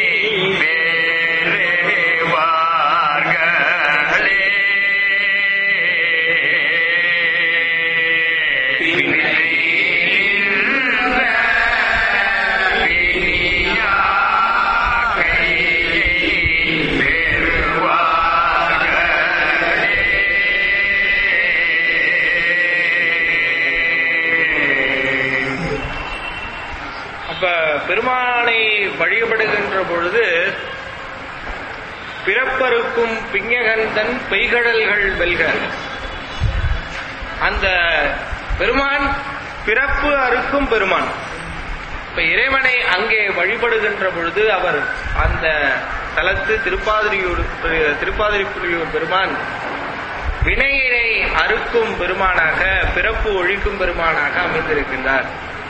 பெறுவார்களே. பின்னை நின்ற தினியாக்கையை பெறுவார்களே. அப்ப பெருமானை வழிபடுகின்ற பொழுது பிறப்பருக்கும் பிஞகந்தன் பெய்கடல்கள் வெல்க அந்த பெருமான் பிறப்பு அறுக்கும் பெருமான் இப்ப இறைவனை அங்கே வழிபடுகின்ற பொழுது அவர் அந்த தலத்து திருப்பாதிரியூர் திருப்பாதிரிப்புலியூர் பெருமான் வினையினை அறுக்கும் பெருமானாக பிறப்பு ஒழிக்கும் பெருமானாக அமைந்திருக்கின்றார்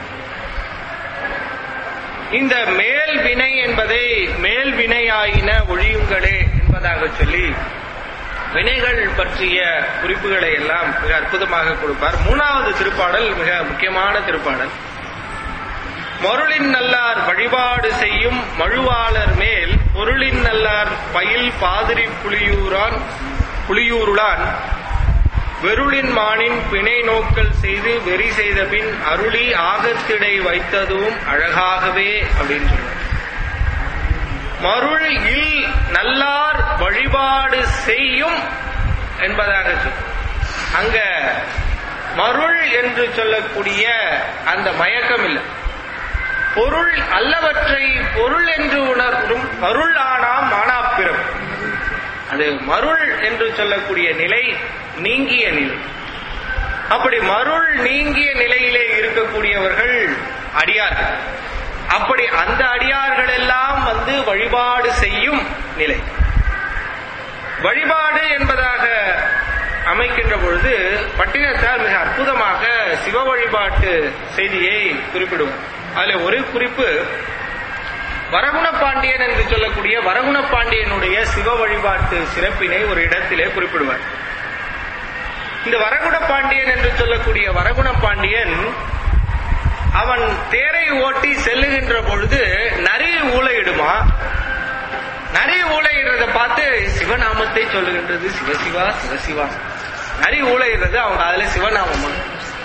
இந்த மேல் வினை என்பதை மேல் வினையாயின ஒழியுங்களே என்பதாக சொல்லி வினைகள் பற்றிய குறிப்புகளை எல்லாம் மிக அற்புதமாக கொடுப்பார் மூணாவது திருப்பாடல் மிக முக்கியமான திருப்பாடல் மருளின் நல்லார் வழிபாடு செய்யும் மழுவாளர் மேல் பொருளின் நல்லார் பயில் பாதிரி புலியூரான் புலியூருளான் வெருளின் மானின் பிணை நோக்கல் செய்து வெறி செய்த பின் அருளி ஆகத்திடை வைத்ததும் அழகாகவே அப்படின்னு சொல்றார் மருள் இல் நல்லார் வழிபாடு செய்யும் என்பதாக சொல் அங்க மருள் என்று சொல்லக்கூடிய அந்த மயக்கம் இல்லை பொருள் அல்லவற்றை பொருள் என்று உணர்வும் மருள் ஆனாம் மானாப்பிறம் அது மருள் என்று சொல்லக்கூடிய நிலை நீங்கிய நிலை அப்படி மருள் நீங்கிய நிலையிலே இருக்கக்கூடியவர்கள் அடியார்கள் அப்படி அந்த அடியார்கள் எல்லாம் வந்து வழிபாடு செய்யும் நிலை வழிபாடு என்பதாக அமைக்கின்ற பொழுது பட்டினத்தார் மிக அற்புதமாக சிவ வழிபாட்டு செய்தியை குறிப்பிடுவார் அதுல ஒரு குறிப்பு வரகுண பாண்டியன் என்று சொல்லக்கூடிய வரகுண பாண்டியனுடைய சிவ வழிபாட்டு சிறப்பினை ஒரு இடத்திலே குறிப்பிடுவார் இந்த வரகுண பாண்டியன் என்று சொல்லக்கூடிய வரகுண பாண்டியன் அவன் தேரை ஓட்டி செல்லுகின்ற பொழுது நரி ஊழையிடுமா நரி ஊழையிடுறத பார்த்து சிவநாமத்தை சொல்லுகின்றது சிவசிவா சிவசிவா நரி ஊழையிடுறது அவங்க அதுல சிவநாமமா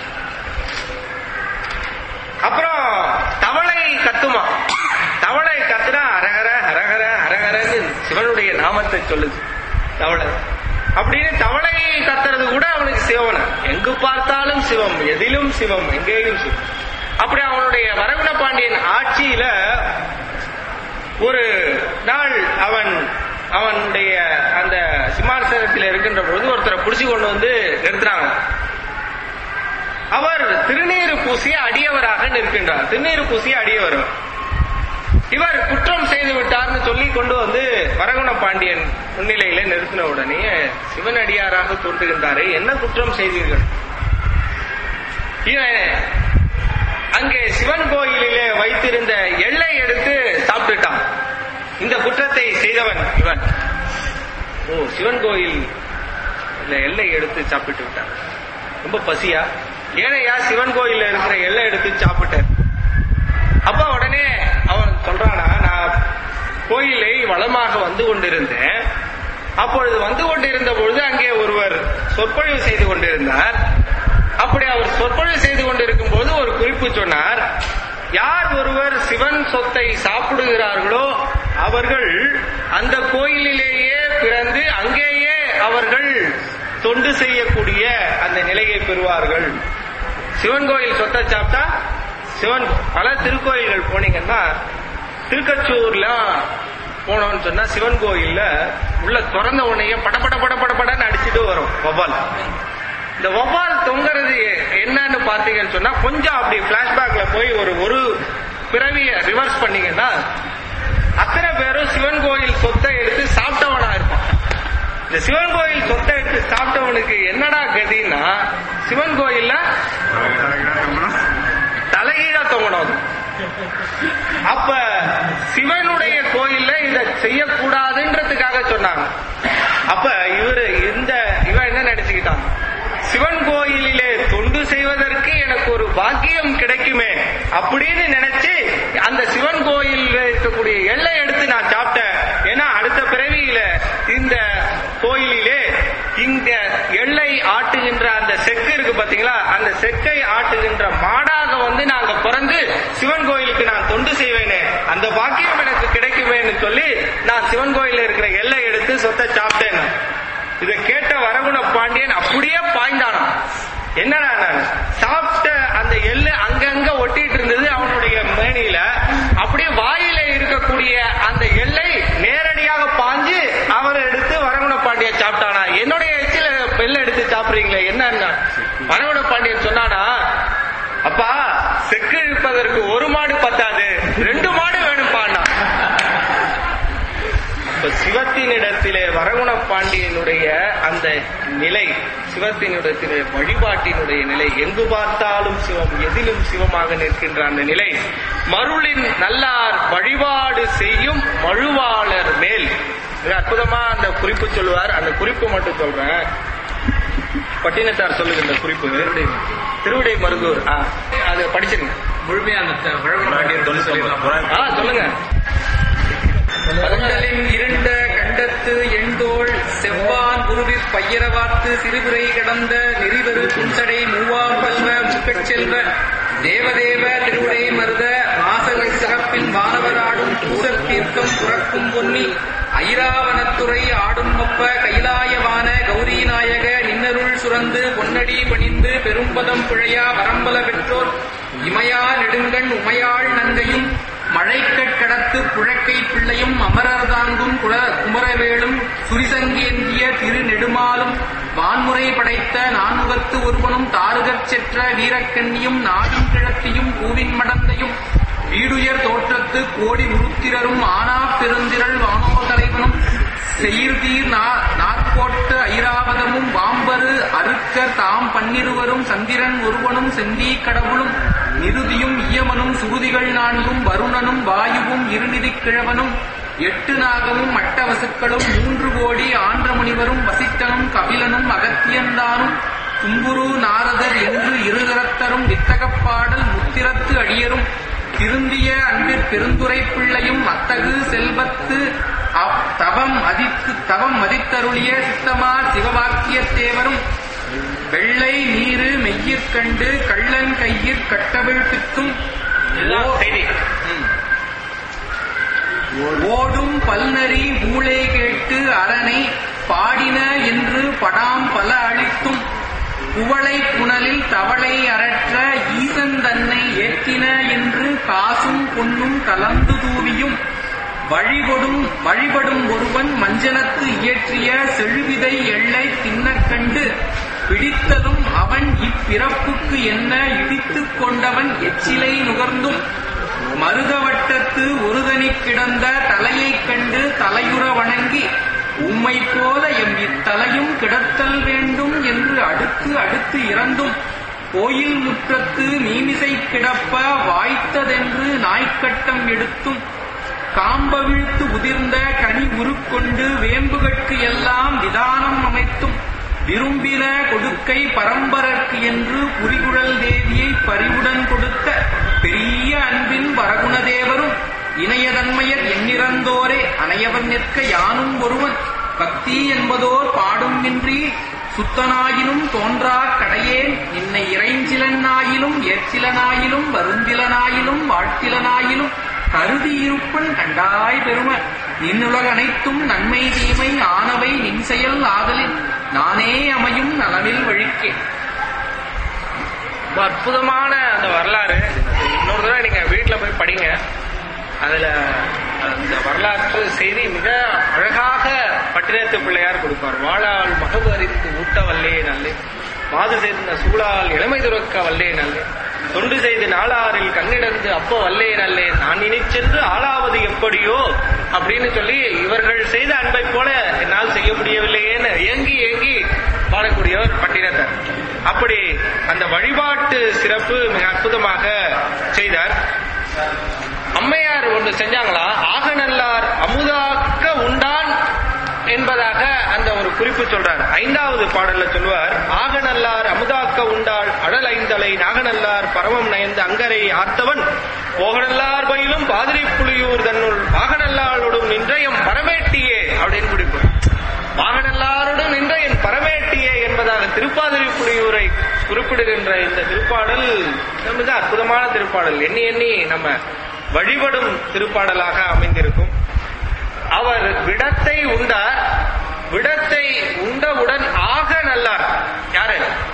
அப்புறம் தவளை கத்துமா தவளை கத்துனா ஹரஹர ஹரஹர ஹரஹரன்னு சிவனுடைய நாமத்தை சொல்லுது தவளை அப்படின்னு தவளை கத்துறது கூட அவனுக்கு சிவன் எங்கு பார்த்தாலும் சிவம் எதிலும் சிவம் எங்கேயும் சிவம் அப்படி அவனுடைய வரகுண பாண்டியன் ஆட்சியில ஒரு நாள் அவன் அவனுடைய அந்த சிம்மாசனத்தில் இருக்கின்ற பொழுது ஒருத்தரை புடிச்சு கொண்டு வந்து நிறுத்துறாங்க அவர் திருநீறு பூசிய அடியவராக நிற்கின்றார் திருநீறு பூசிய அடியவர் இவர் குற்றம் செய்து விட்டார்னு சொல்லி கொண்டு வந்து வரகுண பாண்டியன் முன்னிலையில நிறுத்தின உடனே சிவனடியாராக தோன்றுகின்றாரே என்ன குற்றம் செய்தீர்கள் இவன் அங்கே சிவன் கோயிலிலே வைத்திருந்த எள்ளை எடுத்து சாப்பிட்டுட்டான் இந்த குற்றத்தை செய்தவன் இவன் ஓ சிவன் கோயில் எல்லை எடுத்து சாப்பிட்டு விட்டான் ரொம்ப பசியா ஏனையா சிவன் கோயில்ல இருக்கிற எல்லை எடுத்து சாப்பிட்டேன் அப்ப உடனே அவன் சொல்றானா நான் கோயிலை வளமாக வந்து கொண்டிருந்தேன் அப்பொழுது வந்து கொண்டிருந்த பொழுது அங்கே ஒருவர் சொற்பொழிவு செய்து கொண்டிருந்தார் அப்படி அவர் சொற்பொழிவு செய்து கொண்டிருக்கும் போது ஒரு குறிப்பு சொன்னார் யார் ஒருவர் சிவன் சொத்தை சாப்பிடுகிறார்களோ அவர்கள் அந்த கோயிலிலேயே பிறந்து அங்கேயே அவர்கள் தொண்டு செய்யக்கூடிய அந்த நிலையை பெறுவார்கள் சிவன் கோயில் சொத்தை சாப்பிட்டா சிவன் பல திருக்கோயில்கள் போனீங்கன்னா திருக்கச்சூர்ல போனோம்னு சொன்னா சிவன் கோயில்ல உள்ள திறந்த உடனே படபட பட படன்னு அடிச்சுட்டு வரும் வவ்வால் இந்த வவ்வால் தொங்குறது என்னன்னு பாத்தீங்கன்னு சொன்னா கொஞ்சம் அப்படி பிளாஷ்பேக்ல போய் ஒரு ஒரு பிறவிய ரிவர்ஸ் பண்ணீங்கன்னா அத்தனை பேரும் சிவன் கோயில் சொத்தை எடுத்து சாப்பிட்டவனா இருப்பான் இந்த சிவன் கோயில் சொத்தை எடுத்து சாப்பிட்டவனுக்கு என்னடா கதின்னா சிவன் கோயில்ல தலைகீழா தொங்கணும் அது. அப்ப சிவனுடைய கோயில்ல இத செய்யக்கூடாதுன்றதுக்காக சொன்னாங்க அப்ப இவரு இந்த இவன் என்ன நினைச்சுக்கிட்டான் சிவன் கோயிலிலே தொண்டு செய்வதற்கு எனக்கு ஒரு பாக்கியம் கிடைக்குமே அப்படின்னு நினைச்சு அந்த சிவன் கோயிலில் இருக்கக்கூடிய எல்லை எடுத்து நான் சாப்பிட்டேன் ஏன்னா அடுத்த பிறவியில இந்த கோயிலிலே இந்த எல்லை ஆட்டுகின்ற அந்த செக்கு இருக்கு பாத்தீங்களா அந்த செக்கை ஆட்டுகின்ற மாடாக வந்து நாங்க பிறந்து சிவன் கோயிலுக்கு நான் தொண்டு செய்வேனே அந்த பாக்கியம் எனக்கு கிடைக்குமேன்னு சொல்லி நான் சிவன் கோயில்ல இருக்கிற எல்லை எடுத்து சொத்தை சாப்பிட்டேன் இதை கேட்ட வரகுண பாண்டியன் அப்படியே பாய்ந்தானாம் என்னடா நான் சாப்பிட்ட அந்த எள்ளு அங்கங்க ஒட்டிட்டு இருந்தது அவனுடைய மேனியில அப்படியே வாயில இருக்கக்கூடிய அந்த எல்லை நேரடியாக பாஞ்சு அவர் எடுத்து வரகுண பாண்டியன் சாப்பிட்டானா என்னுடைய எச்சில எல்லை எடுத்து சாப்பிடுறீங்களே என்ன வரகுண பாண்டியன் சொன்னானா அப்பா செக்கு இழுப்பதற்கு ஒரு மாடு பத்தாது ரெண்டு மாடு வேணும்பான்னா இப்ப சிவத்தினிடத்திலே வரகுண பாண்டியனுடைய அந்த நிலை சிவத்தினிடத்திலே வழிபாட்டினுடைய நிலை எங்கு பார்த்தாலும் சிவம் எதிலும் சிவமாக நிற்கின்ற அந்த நிலை மருளின் நல்லார் வழிபாடு செய்யும் மழுவாளர் மேல் மிக அற்புதமா அந்த குறிப்பு சொல்லுவார் அந்த குறிப்பு மட்டும் சொல்றேன் பட்டினத்தார் சொல்லுகின்ற குறிப்பு திருவிடை மருதூர் ஆ, அது படிச்சிருங்க முழுமையான த- வழக்கு ஆ சொல்லுங்க பதங்களின் இருண்ட கண்டத்து எண்தோள் செவ்வான் குருவிற் பையரவாத்து சிறுபுரை கடந்த நெறிவரு புன்சடை மூவாம் பல்வ முக்கச் செல்வ தேவதேவ திருவுடை மருத மாசகை சிறப்பின் வானவராடும் பூசல் தீர்க்கம் புறக்கும் பொன்னி ஐராவனத்துறை ஆடும் ஒப்ப கைலாயவான கௌரி நாயக நின்னருள் சுரந்து பொன்னடி பணிந்து பெரும்பதம் பிழையா வரம்பல பெற்றோர் இமையா நெடுங்கண் உமையாள் நங்கையும் மழைக்கட் கடத்து புழக்கை பிள்ளையும் அமரர் தாங்கும் குல குமரவேலும் சுரிசங்கேந்திய திரு நெடுமாலும் வான்முறை படைத்த நான்முகத்து ஒருவனும் தாருகச் செற்ற வீரக்கண்ணியும் நாவின் கிழத்தியும் பூவின் மடந்தையும் வீடுயர் தோற்றத்து கோடி உருத்திரரும் ஆனா பெருந்திரள் வானோ தலைவனும் செயிர்தீர் நா- நாற்கோட்டு ஐராவதமும் வாம்பரு அருக்க தாம் பன்னிருவரும் சந்திரன் ஒருவனும் செந்தீ கடவுளும் நிருதியும் இயமனும் சுருதிகள் நான்கும் வருணனும் வாயுவும் இருநிதிக் கிழவனும் எட்டு நாகமும் மட்டவசுக்களும் மூன்று கோடி ஆன்ற முனிவரும் வசிட்டனும் கபிலனும் அகத்தியந்தானும் தும்புரு நாரதர் என்று இருதரத்தரும் வித்தகப் பாடல் முத்திரத்து அடியரும் திருந்திய அன்பிற் பெருந்துரை பிள்ளையும் அத்தகு செல்வத்து அவ் தவம் அதித்து தவம் மதித்தருளிய சித்தமார் சிவவாக்கியத் தேவரும் வெள்ளை நீரு மெய்யிற் கண்டு கள்ளன் கையிற் கட்டவிழ் பித்தும் இதுதான் செய்தி ஓடும் பல்நரி ஊழே கேட்டு அரணை பாடின என்று படாம் பல அளித்தும் குவளை புனலில் தவளை அரற்ற ஈசன் தன்னை ஏற்றின என்று காசும் பொன்னும் கலந்து தூவியும் வழிபடும் வழிபடும் ஒருவன் மஞ்சனத்து இயற்றிய செழுவிதை எள்ளை தின்னக் கண்டு பிடித்ததும் அவன் இப்பிறப்புக்கு என்ன இடித்துக் கொண்டவன் எச்சிலை நுகர்ந்தும் மருதவட்டத்து ஒருதனி கிடந்த தலையைக் கண்டு தலையுற வணங்கி உம்மை போல எம் இத்தலையும் கிடத்தல் வேண்டும் என்று அடுத்து அடுத்து இறந்தும் கோயில் முற்றத்து மீமிசை கிடப்ப வாய்த்ததென்று நாய்க்கட்டம் எடுத்தும் காம்பவிழ்த்து உதிர்ந்த கனி உருக்கொண்டு வேம்புகட்கு எல்லாம் விதானம் அமைத்தும் விரும்பின கொடுக்கை பரம்பரற்கு என்று புரிகுழல் தேவியை பரிவுடன் கொடுத்த பெரிய அன்பின் வரகுணதேவரும் இணையதன்மையர் எண்ணிறந்தோரே அணையவன் நிற்க யானும் ஒருவன் பக்தி என்பதோர் பாடும் இன்றி சுத்தனாயினும் தோன்றா கடையேன் நின்னை இறைஞ்சிலனாயிலும் ஏற்றிலனாயிலும் வருந்திலனாயிலும் வாழ்த்திலனாயிலும் கருதி இருப்பன் கண்டாய் பெரும நின்னுலக அனைத்தும் நன்மை தீமை ஆனவை நின் செயல் ஆதலின் நானே அமையும் நலவில் வழிக்கே ரொம்ப அற்புதமான அந்த வரலாறு இன்னொரு தடவை நீங்க வீட்டுல போய் படிங்க அதுல அந்த வரலாற்று செய்தி மிக அழகாக பட்டினத்து பிள்ளையார் கொடுப்பார் வாழால் மகவு அறிந்து ஊட்ட வல்லே நல்லே மாது சேர்ந்த சூழால் இளமை துறக்க வல்லே நல்லே தொண்டு செய்து நாளாரில் கண்ணிடந்து அப்போ வல்லே நல்லே நான் இனி சென்று ஆளாவது எப்படியோ அப்படின்னு சொல்லி இவர்கள் செய்த அன்பை போல என்னால் செய்ய முடியவில்லையேன்னு ஏங்கி ஏங்கி பாடக்கூடியவர் பட்டினத்தார் அப்படி அந்த வழிபாட்டு சிறப்பு மிக அற்புதமாக செய்தார் அம்மையார் ஒன்று செஞ்சாங்களா ஆகநல்லார் அமுதாக்க உண்டான் என்பதாக அந்த ஒரு குறிப்பு சொல்றார் ஐந்தாவது பாடல்ல சொல்லுவார் ஆகநல்லார் அமுதாக்க உண்டாள் அடல் ஐந்தலை நாகநல்லார் பரமம் நயந்து அங்கரை ஆர்த்தவன் போகநல்லார் பயிலும் பாதிரி புலியூர் தன்னுள் வாகநல்லாரோடும் நின்றயம் பரமேட்டியே அப்படின்னு குறிப்பு வாகனல்லாருடன் நின்ற என் பரமேட்டியே என்பதாக திருப்பாதிரி புலியூரை குறிப்பிடுகின்ற இந்த திருப்பாடல் மிக அற்புதமான திருப்பாடல் எண்ணி எண்ணி நம்ம வழிபடும் திருப்பாடலாக அமைந்திருக்கும் அவர் விடத்தை உண்டார் விடத்தை உண்டவுடன் ஆக நல்லார் யாரு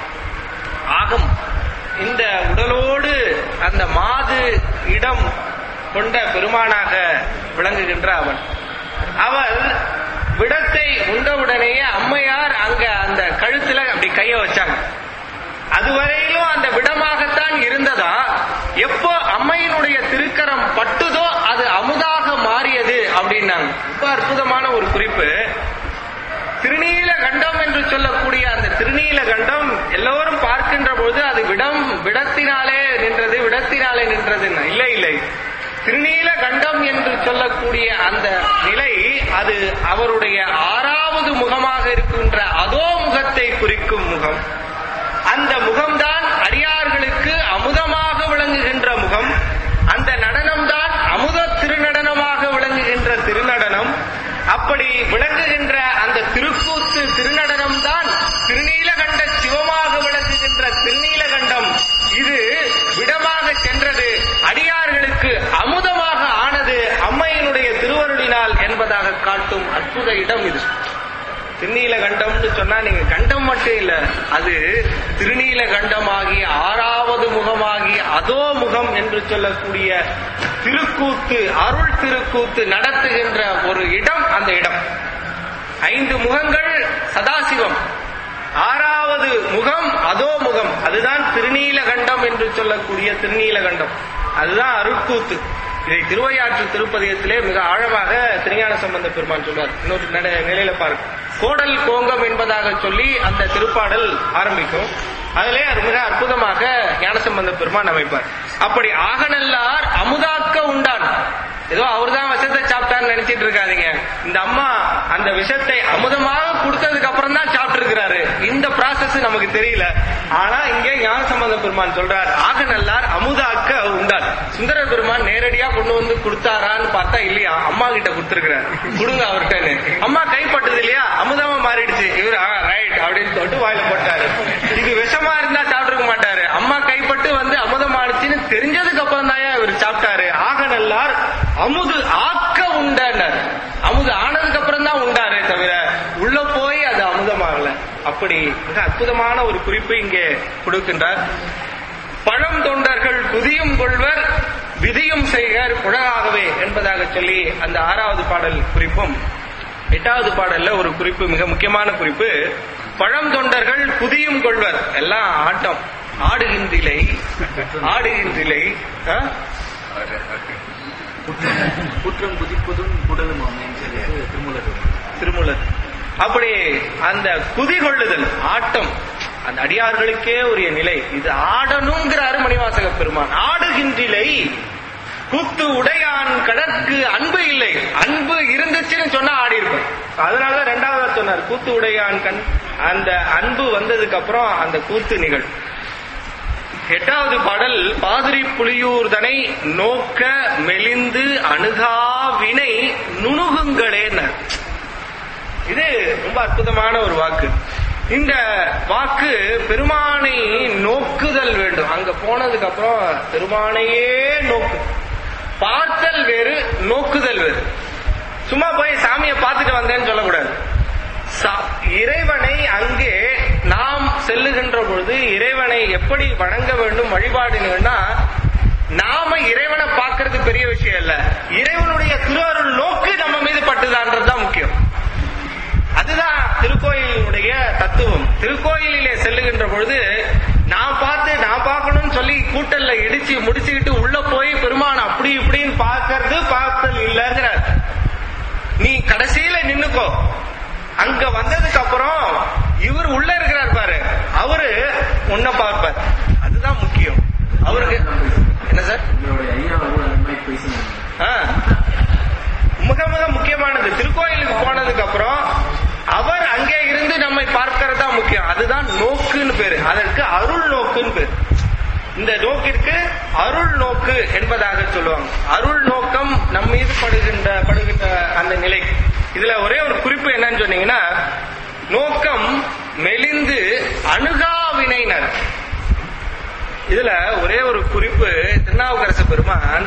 ஆகம் இந்த உடலோடு அந்த மாது இடம் கொண்ட பெருமானாக விளங்குகின்ற அவன் அவள் விடத்தை உண்டவுடனேயே அம்மையார் அங்க அந்த கழுத்துல அப்படி கைய வச்சாங்க அதுவரையிலும் அந்த விடமாகத்தான் இருந்ததா எப்போ அம்மையினுடைய திருக்கரம் பட்டுதோ அது அமுதாக மாறியது அப்படின்னாங்க ரொம்ப அற்புதமான ஒரு குறிப்பு விடத்தினாலே நின்றது விடத்தினாலே நின்றது இல்லை இல்லை திருநீல கண்டம் என்று சொல்லக்கூடிய அந்த நிலை அது அவருடைய ஆறாவது முகமாக இருக்கின்ற அதோ முகத்தை குறிக்கும் முகம் அந்த முகம்தான் அடியார்களுக்கு அமுதமாக விளங்குகின்ற முகம் அந்த நடனம்தான் அமுத திருநடனமாக விளங்குகின்ற திருநடனம் அப்படி விளங்குகின்ற அந்த திருக்கூத்து திருநடனம் தான் திருநீலகண்ட சிவமாக விளங்குகின்ற திருநீலகண்டம் இது விடமாக சென்றது அடியார்களுக்கு அமுதமாக ஆனது அம்மையினுடைய திருவருளினால் என்பதாக காட்டும் அற்புத இடம் இது திருநீல கண்டம்னு சொன்னா நீங்க கண்டம் மட்டும் இல்ல அது திருநீல கண்டமாகி ஆறாவது முகமாகி அதோ முகம் என்று சொல்லக்கூடிய திருக்கூத்து அருள் திருக்கூத்து நடத்துகின்ற ஒரு இடம் அந்த இடம் ஐந்து முகங்கள் சதாசிவம் ஆறாவது முகம் அதோ முகம் அதுதான் திருநீலகண்டம் என்று சொல்லக்கூடிய திருநீலகண்டம் அதுதான் அருட்கூத்து இதை திருவையாற்று திருப்பதியத்திலே மிக ஆழமாக திருஞான சம்பந்த பெருமான் சொல்வார் இன்னொரு நட- நிலையில பாருங்க கோடல் கோங்கம் என்பதாக சொல்லி அந்த திருப்பாடல் ஆரம்பிக்கும் அதிலே அது மிக அற்புதமாக ஞானசம்பந்த பெருமான் அமைப்பார் அப்படி ஆகநல்லார் அமுதாக்க உண்டான் ஏதோ அவர்தான் விஷத்தை சாப்பிட்டான்னு நினைச்சிட்டு இருக்காதீங்க இந்த அம்மா அந்த விஷத்தை அமுதமாக கொடுத்ததுக்கு அப்புறம் தான் சாப்பிட்டு இருக்கிறாரு இந்த ப்ராசஸ் நமக்கு தெரியல ஆனா இங்கே ஞானசம்பந்த பெருமான் சொல்றார் ஆக நல்லார் அமுதாக்க உண்டான் சுந்தர பெருமான் நேரடியா கொண்டு வந்து கொடுத்தாரான்னு பார்த்தா இல்லையா அம்மா கிட்ட கொடுத்திருக்கிறார் கொடுங்க அவர்கிட்டன்னு அம்மா கைப்பட்டது இல்லையா அமுதமா மாறிடுச்சு இவர் ரைட் அப்படின்னு சொல்லிட்டு வாயில போட்டாரு இது விஷமா இருந்தா சாப்பிட்டுருக்க மாட்டாரு அம்மா கைப்பட்டு வந்து அமுதமானுச்சுன்னு தெரிஞ்சதுக்கு அப்புறம் தான் இவர் சாப்பிட்டாரு ஆக நல்லார் அமுது ஆக்க உண்டார் அமுது ஆனதுக்கு அப்புறம் தான் உண்டாரே தவிர உள்ள போய் அது அமுதமாகல அப்படி மிக அற்புதமான ஒரு குறிப்பு இங்கே கொடுக்கின்றார் பழம் தொண்டர்கள் குதியும் கொள்வர் விதியும் செய்கர் குழகாகவே என்பதாக சொல்லி அந்த ஆறாவது பாடல் குறிப்பும் எட்டாவது பாடல்ல ஒரு குறிப்பு மிக முக்கியமான குறிப்பு பழம் தொண்டர்கள் குதியும் கொள்வர் எல்லாம் ஆட்டம் ஆடுகின்றிலை ஆடுகின்றிலை ஆ? குற்றம் குதிப்பதும் குடலும் அமைன்னு சொல்லிட்டு திருமூலர் திருமூலர் அப்படி அந்த குதி கொள்ளுதல் ஆட்டம் அந்த அடியார்களுக்கே உரிய நிலை இது ஆடணுங்கிறாரு மணிவாசக பெருமான் ஆடுகின்றிலை கூத்து உடையான் கடற்கு அன்பு இல்லை அன்பு இருந்துச்சுன்னு சொன்னா ஆடி இருப்பேன் அதனாலதான் ரெண்டாவதா சொன்னார் கூத்து உடையான் கண் அந்த அன்பு வந்ததுக்கு அப்புறம் அந்த கூத்து நிகழ் எட்டாவது பாடல் பாதிரி புலியூர்தனை நோக்க மெலிந்து அணுகா வினை நுணுகுங்களேன்னர் இது ரொம்ப அற்புதமான ஒரு வாக்கு இந்த வாக்கு பெருமானை நோக்குதல் வேண்டும் அங்க போனதுக்கு அப்புறம் பெருமானையே நோக்கு பார்த்தல் வேறு நோக்குதல் வேறு சும்மா போய் சாமியை பார்த்துட்டு வந்தேன்னு சொல்லக்கூடாது சா- இறைவனை அங்கே நாம் செல்லுகின்ற பொழுது இறைவனை எப்படி வணங்க வேண்டும் வழிபாடுனா நாம இறைவனை பார்க்கிறது பெரிய விஷயம் இல்ல இறைவனுடைய திருவருள் நோக்கு நம்ம மீது பட்டுதான்றதுதான் முக்கியம் அதுதான் திருக்கோயிலுடைய தத்துவம் திருக்கோயிலிலே செல்லுகின்ற பொழுது நான் பார்த்து நான் பார்க்கணும்னு சொல்லி கூட்டல்ல இடிச்சு முடிச்சுக்கிட்டு உள்ள போய் பெருமான் அப்படி இப்படின்னு பார்க்கறது பார்த்தல் இல்லைங்கிறார் நீ கடைசியில நின்னுக்கோ அங்க வந்ததுக்கு அப்புறம் இவர் உள்ள இருக்கிறார் பாரு அவரு உன்னை பார்ப்பார் அதுதான் முக்கியம் அவருக்கு என்ன சார் உங்களுடைய ஐயா கூட அந்த மாதிரி பேசணும் ஆ. மிக மிக முக்கியமானது திருக்கோயிலுக்கு போனதுக்கு அப்புறம் அவர் அங்கே இருந்து நம்மை பார்க்கிறது தான் முக்கியம் அதுதான் நோக்குன்னு பேரு அதற்கு அருள் நோக்குன்னு பேரு இந்த நோக்கிற்கு அருள் நோக்கு என்பதாக சொல்லுவாங்க அருள் நோக்கம் நம் மீது படுகின்ற படுகின்ற அந்த நிலை இதுல ஒரே ஒரு குறிப்பு என்னன்னு சொன்னீங்கன்னா நோக்கம் மெலிந்து அணுகாவினைனர் இதுல ஒரே ஒரு குறிப்பு திருநாவுக்கரசு பெருமான்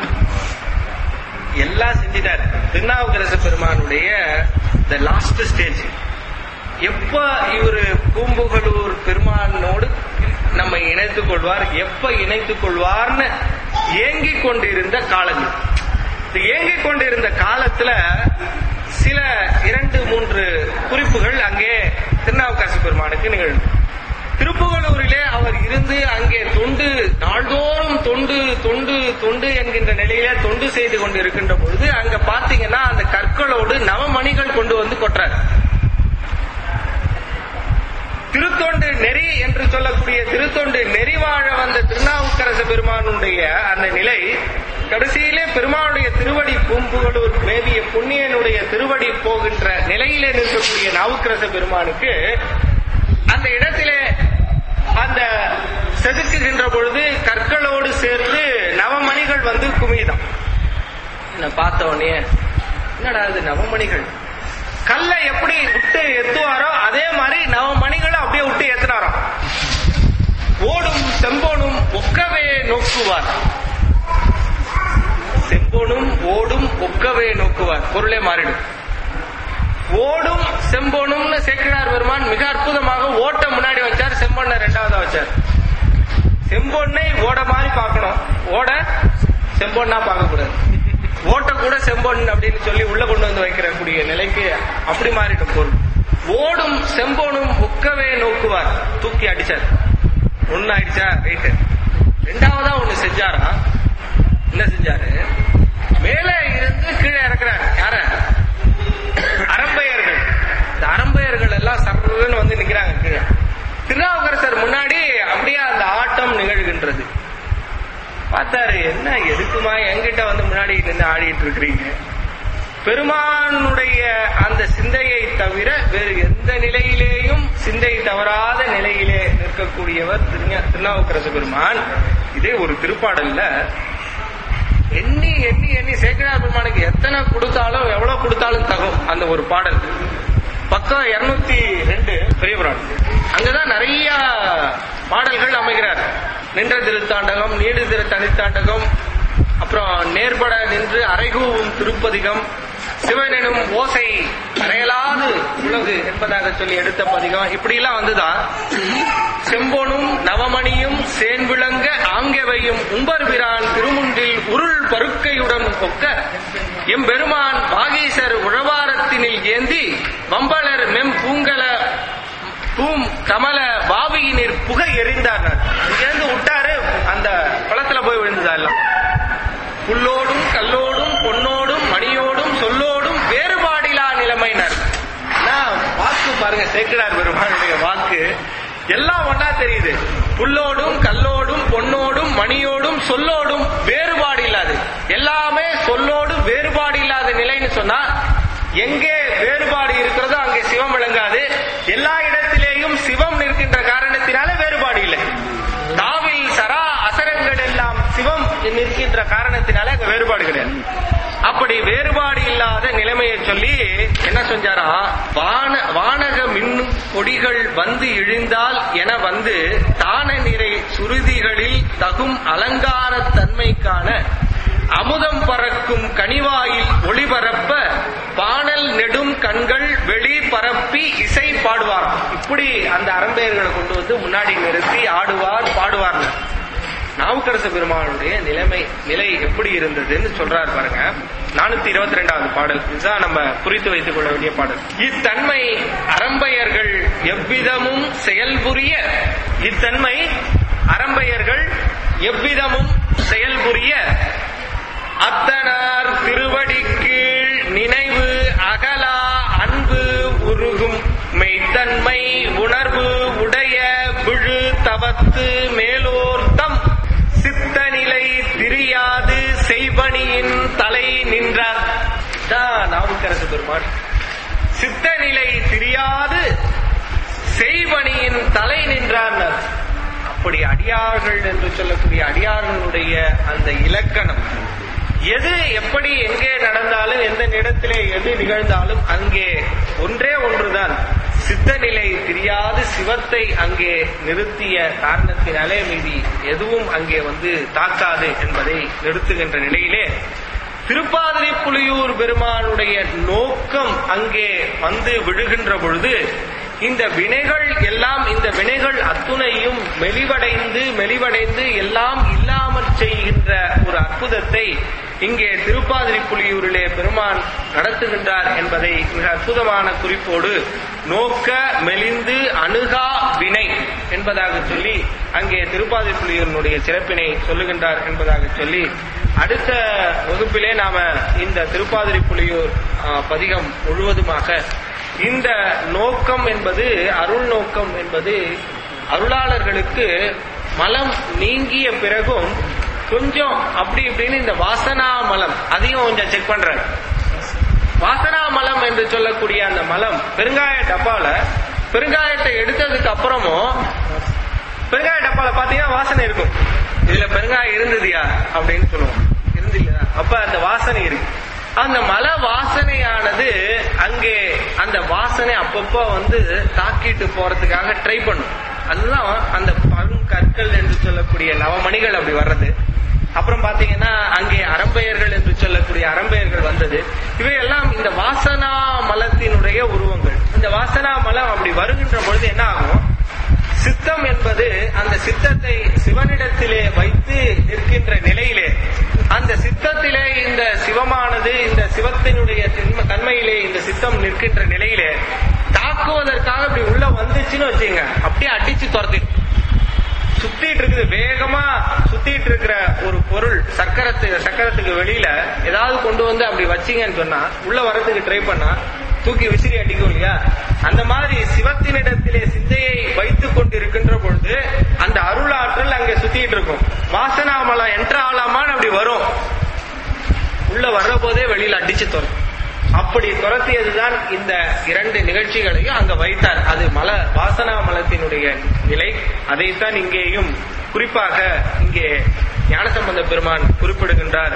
எல்லாம் செஞ்சிட்டார் திருநாவுக்கரசு பெருமானுடைய த லாஸ்ட் ஸ்டேஜ் எப்ப இவரு பூம்புகலூர் பெருமானோடு நம்மை இணைத்துக் கொள்வார் எப்ப இணைத்துக் கொள்வார்னு ஏங்கிக் கொண்டிருந்த காலங்கள் இந்த ஏங்கிக் கொண்டிருந்த காலத்துல சில இரண்டு மூன்று குறிப்புகள் அங்கே திருநாவுக்கரசு பெருமானுக்கு நிகழும் திருப்புகலூரிலே அவர் இருந்து அங்கே தொண்டு நாள்தோறும் தொண்டு தொண்டு தொண்டு என்கின்ற நிலையிலே தொண்டு செய்து கொண்டு இருக்கின்ற பொழுது அங்க பாத்தீங்கன்னா அந்த கற்களோடு நவமணிகள் கொண்டு வந்து கொட்டுறார் திரு திருத்தொண்டு நெறி என்று சொல்லக்கூடிய திருத்தொண்டு நெறி வாழ வந்த திருநாவுக்கரசு பெருமானுடைய அந்த நிலை கடைசியிலே பெருமானுடைய திருவடி பூம்புகளூர் மேவிய புண்ணியனுடைய திருவடி போகின்ற நிலையிலே நிற்கக்கூடிய நாவுக்கரச பெருமானுக்கு அந்த இடத்திலே அந்த செதுக்குகின்ற பொழுது கற்களோடு சேர்த்து நவமணிகள் வந்து குமிதம் நான் பார்த்த உடனே என்னடா இது நவமணிகள் கல்லை எப்படி விட்டு எத்துவாரோ அதே மாதிரி நவமணிகளும் அப்படியே விட்டு ஏத்துனாராம் ஓடும் செம்போனும் ஒக்கவே நோக்குவார் செம்பொனும் ஓடும் ஒக்கவே நோக்குவார் பொருளே மாறிடும் ஓடும் செம்பொனும்னு சேக்கிழார் பெருமான் மிக அற்புதமாக ஓட்ட முன்னாடி வச்சார் செம்பொன்னை ரெண்டாவதா வச்சார் செம்பொன்னை ஓட மாதிரி பார்க்கணும் ஓட செம்பொன்னா பார்க்க கூடாது ஓட்ட கூட செம்பொன் அப்படின்னு சொல்லி உள்ள கொண்டு வந்து வைக்கிற கூடிய நிலைக்கு அப்படி மாறிடும் பொருள் ஓடும் செம்பொனும் ஒக்கவே நோக்குவார் தூக்கி அடிச்சார் ஒன்னு ஆயிடுச்சா ரைட்டு ரெண்டாவதா ஒண்ணு செஞ்சாரா என்ன செஞ்சாரு மேலே இருந்து கீழே இறக்குறாரு யார அரம்பையர்கள் இந்த அரம்பையர்கள் எல்லாம் சர்வன்னு வந்து நிக்கிறாங்க கீழே திருநாவுக்கரசர் முன்னாடி அப்படியே அந்த ஆட்டம் நிகழ்கின்றது பார்த்தாரு என்ன எதுக்குமா என்கிட்ட வந்து முன்னாடி நின்று ஆடிட்டு இருக்கிறீங்க பெருமானுடைய அந்த சிந்தையை தவிர வேறு எந்த நிலையிலேயும் சிந்தை தவறாத நிலையிலே நிற்கக்கூடியவர் திருஞா- திருநாவுக்கரசு பெருமான் இதே ஒரு திருப்பாடல்ல எண்ணி எண்ணி எண்ணி சேக்கிரார் பெருமானுக்கு எத்தனை கொடுத்தாலும் எவ்வளவு கொடுத்தாலும் தகும் அந்த ஒரு பாடல் பக்கம் இருநூத்தி ரெண்டு பெரிய புராணம் அங்கதான் நிறைய பாடல்கள் அமைகிறார் நின்ற திருத்தாண்டகம் நீடு திரு தனித்தாண்டகம் அப்புறம் நேர்பட நின்று அரைகூவும் திருப்பதிகம் சிவனெனும் ஓசை அறையலாது உலகு என்பதாக சொல்லி எடுத்த பதிகம் இப்படி எல்லாம் வந்துதான் செம்பொனும் நவமணியும் சேன்விளங்க ஆங்கவையும் உம்பர்பிரான் திருமுன்றில் உருள் பருக்கையுடன் கொக்க எம்பெருமான் வாகீசர் உழவாரத்தினில் ஏந்தி வம்பலர் மெம் பூங்கல பூம் கமல வாவியினிர் புகை எறிந்தார் இங்கேருந்து விட்டாரு அந்த குளத்துல போய் விழுந்ததா எல்லாம் புல்லோடும் கல்லோடும் பொன்னோடும் மணியோடும் சொல்லோடும் வேறுபாடிலா நிலைமையினர் நான் வாக்கு பாருங்க சேக்கிரார் பெருமானுடைய வாக்கு எல்லாம் ஒன்னா தெரியுது புல்லோடும் கல்லோடும் பொன்னோடும் மணியோடும் சொல்லோடும் வேறுபாடு இல்லாது எல்லாமே சொல்லோடு வேறுபாடு இல்லாத நிலைன்னு சொன்னா எங்கே வேறுபாடு இருக்கிறதோ அங்கே சிவம் விளங்காது எல்லா இடத்திலேயும் சிவம் நிற்கின்ற காரணத்தினால வேறுபாடு இல்லை தாவில் சரா அசரங்கள் எல்லாம் சிவம் நிற்கின்ற காரணத்தினால அங்க வேறுபாடு கிடையாது அப்படி வேறுபாடு இல்லாத நிலைமையை சொல்லி என்ன செஞ்சாரா வான வானக மின்னும் கொடிகள் வந்து இழிந்தால் என வந்து தான நிறை சுருதிகளில் தகும் அலங்கார தன்மைக்கான அமுதம் பறக்கும் கனிவாயில் ஒளிபரப்ப பானல் நெடும் கண்கள் வெளி பரப்பி இசை பாடுவாராம் இப்படி அந்த அரம்பையர்களை கொண்டு வந்து முன்னாடி நிறுத்தி ஆடுவார் பாடுவார்னு நாவுக்கரசு பெருமானுடைய நிலைமை நிலை எப்படி இருந்ததுன்னு சொல்றாரு பாருங்க நானூத்தி இருபத்தி ரெண்டாவது பாடல் இதுதான் நம்ம குறித்து வைத்துக் கொள்ள வேண்டிய பாடல் இத்தன்மை அரம்பையர்கள் எவ்விதமும் செயல்புரிய இத்தன்மை அரம்பையர்கள் எவ்விதமும் செயல்புரிய அத்தனார் திருவடி கீழ் நினைவு அகலா அன்பு உருகும் மெய்த்தன்மை உணர்வு உடைய விழு தவத்து மேலோர்த்தம் சித்த நிலை திரியாது செய்பணியின் தலை நின்றார் தான் நாவுக்கரசு பெருமான் சித்த நிலை திரியாது செய்பணியின் தலை நின்றார் அப்படி அடியார்கள் என்று சொல்லக்கூடிய அடியார்களுடைய அந்த இலக்கணம் எது எப்படி எங்கே நடந்தாலும் எந்த இடத்திலே எது நிகழ்ந்தாலும் அங்கே ஒன்றே ஒன்றுதான் சித்த நிலை தெரியாது சிவத்தை அங்கே நிறுத்திய காரணத்தினாலே மீதி எதுவும் அங்கே வந்து தாக்காது என்பதை நிறுத்துகின்ற நிலையிலே திருப்பாதிரி புலியூர் பெருமானுடைய நோக்கம் அங்கே வந்து விழுகின்ற பொழுது இந்த வினைகள் எல்லாம் இந்த வினைகள் அத்துணையும் மெலிவடைந்து மெலிவடைந்து எல்லாம் இல்லாமல் செய்கின்ற ஒரு அற்புதத்தை இங்கே திருப்பாதிரி புலியூரிலே பெருமான் நடத்துகின்றார் என்பதை மிக அற்புதமான குறிப்போடு நோக்க மெலிந்து அணுகா வினை என்பதாக சொல்லி அங்கே திருப்பாதிப்புலியூரினுடைய சிறப்பினை சொல்லுகின்றார் என்பதாக சொல்லி அடுத்த வகுப்பிலே நாம இந்த திருப்பாதிரி புலியூர் ஆ, பதிகம் முழுவதுமாக இந்த நோக்கம் என்பது அருள் நோக்கம் என்பது அருளாளர்களுக்கு மலம் நீங்கிய பிறகும் கொஞ்சம் அப்படி இப்படின்னு இந்த வாசனா மலம் அதையும் கொஞ்சம் செக் பண்றாரு வாசனா மலம் என்று சொல்லக்கூடிய அந்த மலம் பெருங்காய டப்பால பெருங்காயத்தை எடுத்ததுக்கு அப்புறமும் பெருங்காய டப்பால பாத்தீங்கன்னா வாசனை இருக்கும் இதுல பெருங்காயம் இருந்ததுயா அப்படின்னு சொல்லுவோம் இருந்து இல்லையா அப்ப அந்த வாசனை இருக்கு அந்த மல வாசனையானது அங்கே அந்த வாசனை அப்பப்போ வந்து தாக்கிட்டு போறதுக்காக ட்ரை பண்ணும் அதுதான் அந்த பருங்கற்கள் என்று சொல்லக்கூடிய நவமணிகள் அப்படி வர்றது அப்புறம் பாத்தீங்கன்னா அங்கே அரம்பெயர்கள் என்று சொல்லக்கூடிய அரம்பெயர்கள் வந்தது இவையெல்லாம் இந்த வாசனா மலத்தினுடைய உருவங்கள் இந்த வாசனா மலம் அப்படி வருகின்ற பொழுது என்ன ஆகும் சித்தம் என்பது அந்த சித்தத்தை சிவனிடத்திலே வைத்து நிற்கின்ற நிலையிலே அந்த சித்தத்திலே இந்த சிவமானது இந்த சிவத்தினுடைய தன்ம- தன்மையிலே இந்த சித்தம் நிற்கின்ற நிலையிலே தாக்குவதற்காக இப்படி உள்ள வந்துச்சுன்னு வச்சுங்க அப்படியே அடிச்சு துரத்திடும் சுத்திட்டு இருக்குது வேகமா சுத்திட்டு இருக்கிற ஒரு பொருள் சக்கரத்துக்கு சக்கரத்துக்கு வெளியில ஏதாவது கொண்டு வந்து அப்படி வச்சீங்கன்னு சொன்னா உள்ள வரதுக்கு ட்ரை பண்ணா தூக்கி விசிறி அடிக்கும் இல்லையா அந்த மாதிரி சிவத்தினிடத்திலே சிந்தையை வைத்துக் கொண்டிருக்கின்ற பொழுது அந்த அருளாற்றல் அங்கே சுத்திட்டு இருக்கும் வாசனாமலம் என்ட்ரு ஆகலாமான்னு அப்படி வரும் உள்ள வர்ற போதே வெளியில அடிச்சு துரத்தும் அப்படி துரத்தியதுதான் இந்த இரண்டு நிகழ்ச்சிகளையும் அங்க வைத்தார் அது மல வாசனா மலத்தினுடைய நிலை அதைத்தான் இங்கேயும் குறிப்பாக இங்கே ஞானசம்பந்த பெருமான் குறிப்பிடுகின்றார்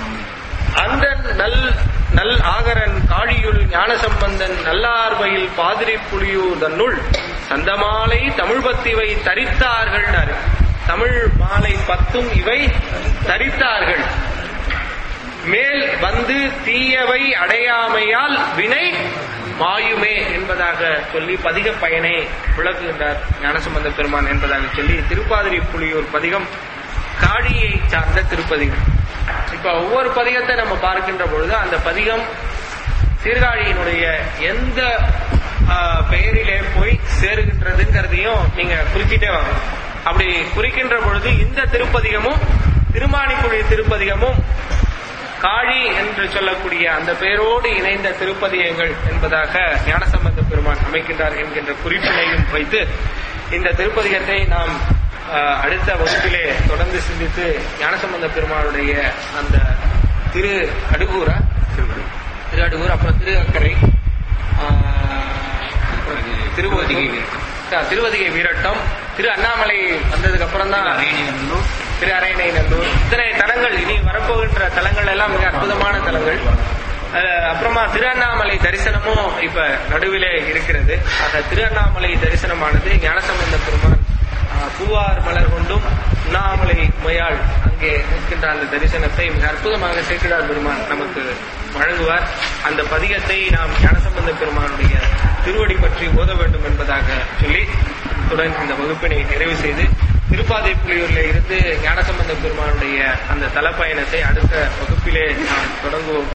அந்த நல் நல் ஆகரன் காழியுள் ஞானசம்பந்தன் நல்லார்வையில் பாதிரி புலியூர் தன்னுள் சந்தமாலை தமிழ் பத்திவை தரித்தார்கள் தமிழ் மாலை பத்தும் இவை தரித்தார்கள் மேல் வந்து தீயவை அடையாமையால் வினை மாயுமே என்பதாக சொல்லி பதிக பயனை விளக்குகின்றார் ஞானசம்பந்த பெருமான் என்பதாக சொல்லி திருப்பாதிரி புலியூர் பதிகம் காழியை சார்ந்த திருப்பதிகம் இப்ப ஒவ்வொரு பதிகத்தை நம்ம பார்க்கின்ற பொழுது அந்த பதிகம் சீர்காழியினுடைய எந்த ஆ, பெயரிலே போய் சேருகின்றதுங்கிறதையும் நீங்க குறிச்சிட்டே வாங்க அப்படி குறிக்கின்ற பொழுது இந்த திருப்பதிகமும் திருமானிக்குழி திருப்பதிகமும் காழி என்று சொல்லக்கூடிய அந்த பெயரோடு இணைந்த திருப்பதிகங்கள் என்பதாக ஞானசம்பந்த பெருமான் அமைக்கின்றார் என்கின்ற குறிப்பினையும் வைத்து இந்த திருப்பதிகத்தை நாம் ஆஹ், அடுத்த வகுப்பிலே தொடர்ந்து சிந்தித்து ஞானசம்பந்த பெருமானுடைய அந்த திரு அடுகூரா திரு அடுகூர் அப்புறம் திரு அக்கரை ஆஹ், அப்புறம் திருவதிகை ஆஹ், திருவதிகை வீரட்டம் திரு அண்ணாமலை வந்ததுக்கு அப்புறம் தான் திரு அரையணை நல்லூர் இத்தனை தலங்கள் இனி வரப்போகின்ற தலங்கள் எல்லாம் மிக அற்புதமான தலங்கள் அஹ், அப்புறமா திருவண்ணாமலை தரிசனமும் இப்ப நடுவிலே இருக்கிறது அந்த திருவண்ணாமலை தரிசனமானது ஞானசம்பந்த பெருமான் அஹ், பூவார் மலர் கொண்டும் உண்ணாமலை முயாள் அங்கே நிற்கின்ற அந்த தரிசனத்தை மிக அற்புதமாக சேக்கிடார் பெருமான் நமக்கு வழங்குவார் அந்த பதிகத்தை நாம் ஞானசம்பந்த பெருமானுடைய திருவடி பற்றி ஓத வேண்டும் என்பதாக சொல்லி இத்துடன் இந்த வகுப்பினை நிறைவு செய்து திருப்பாதை புலியூர்ல இருந்து ஞானசம்பந்த பெருமானுடைய அந்த தலப்பயணத்தை அடுத்த வகுப்பிலே நாம் தொடங்குவோம்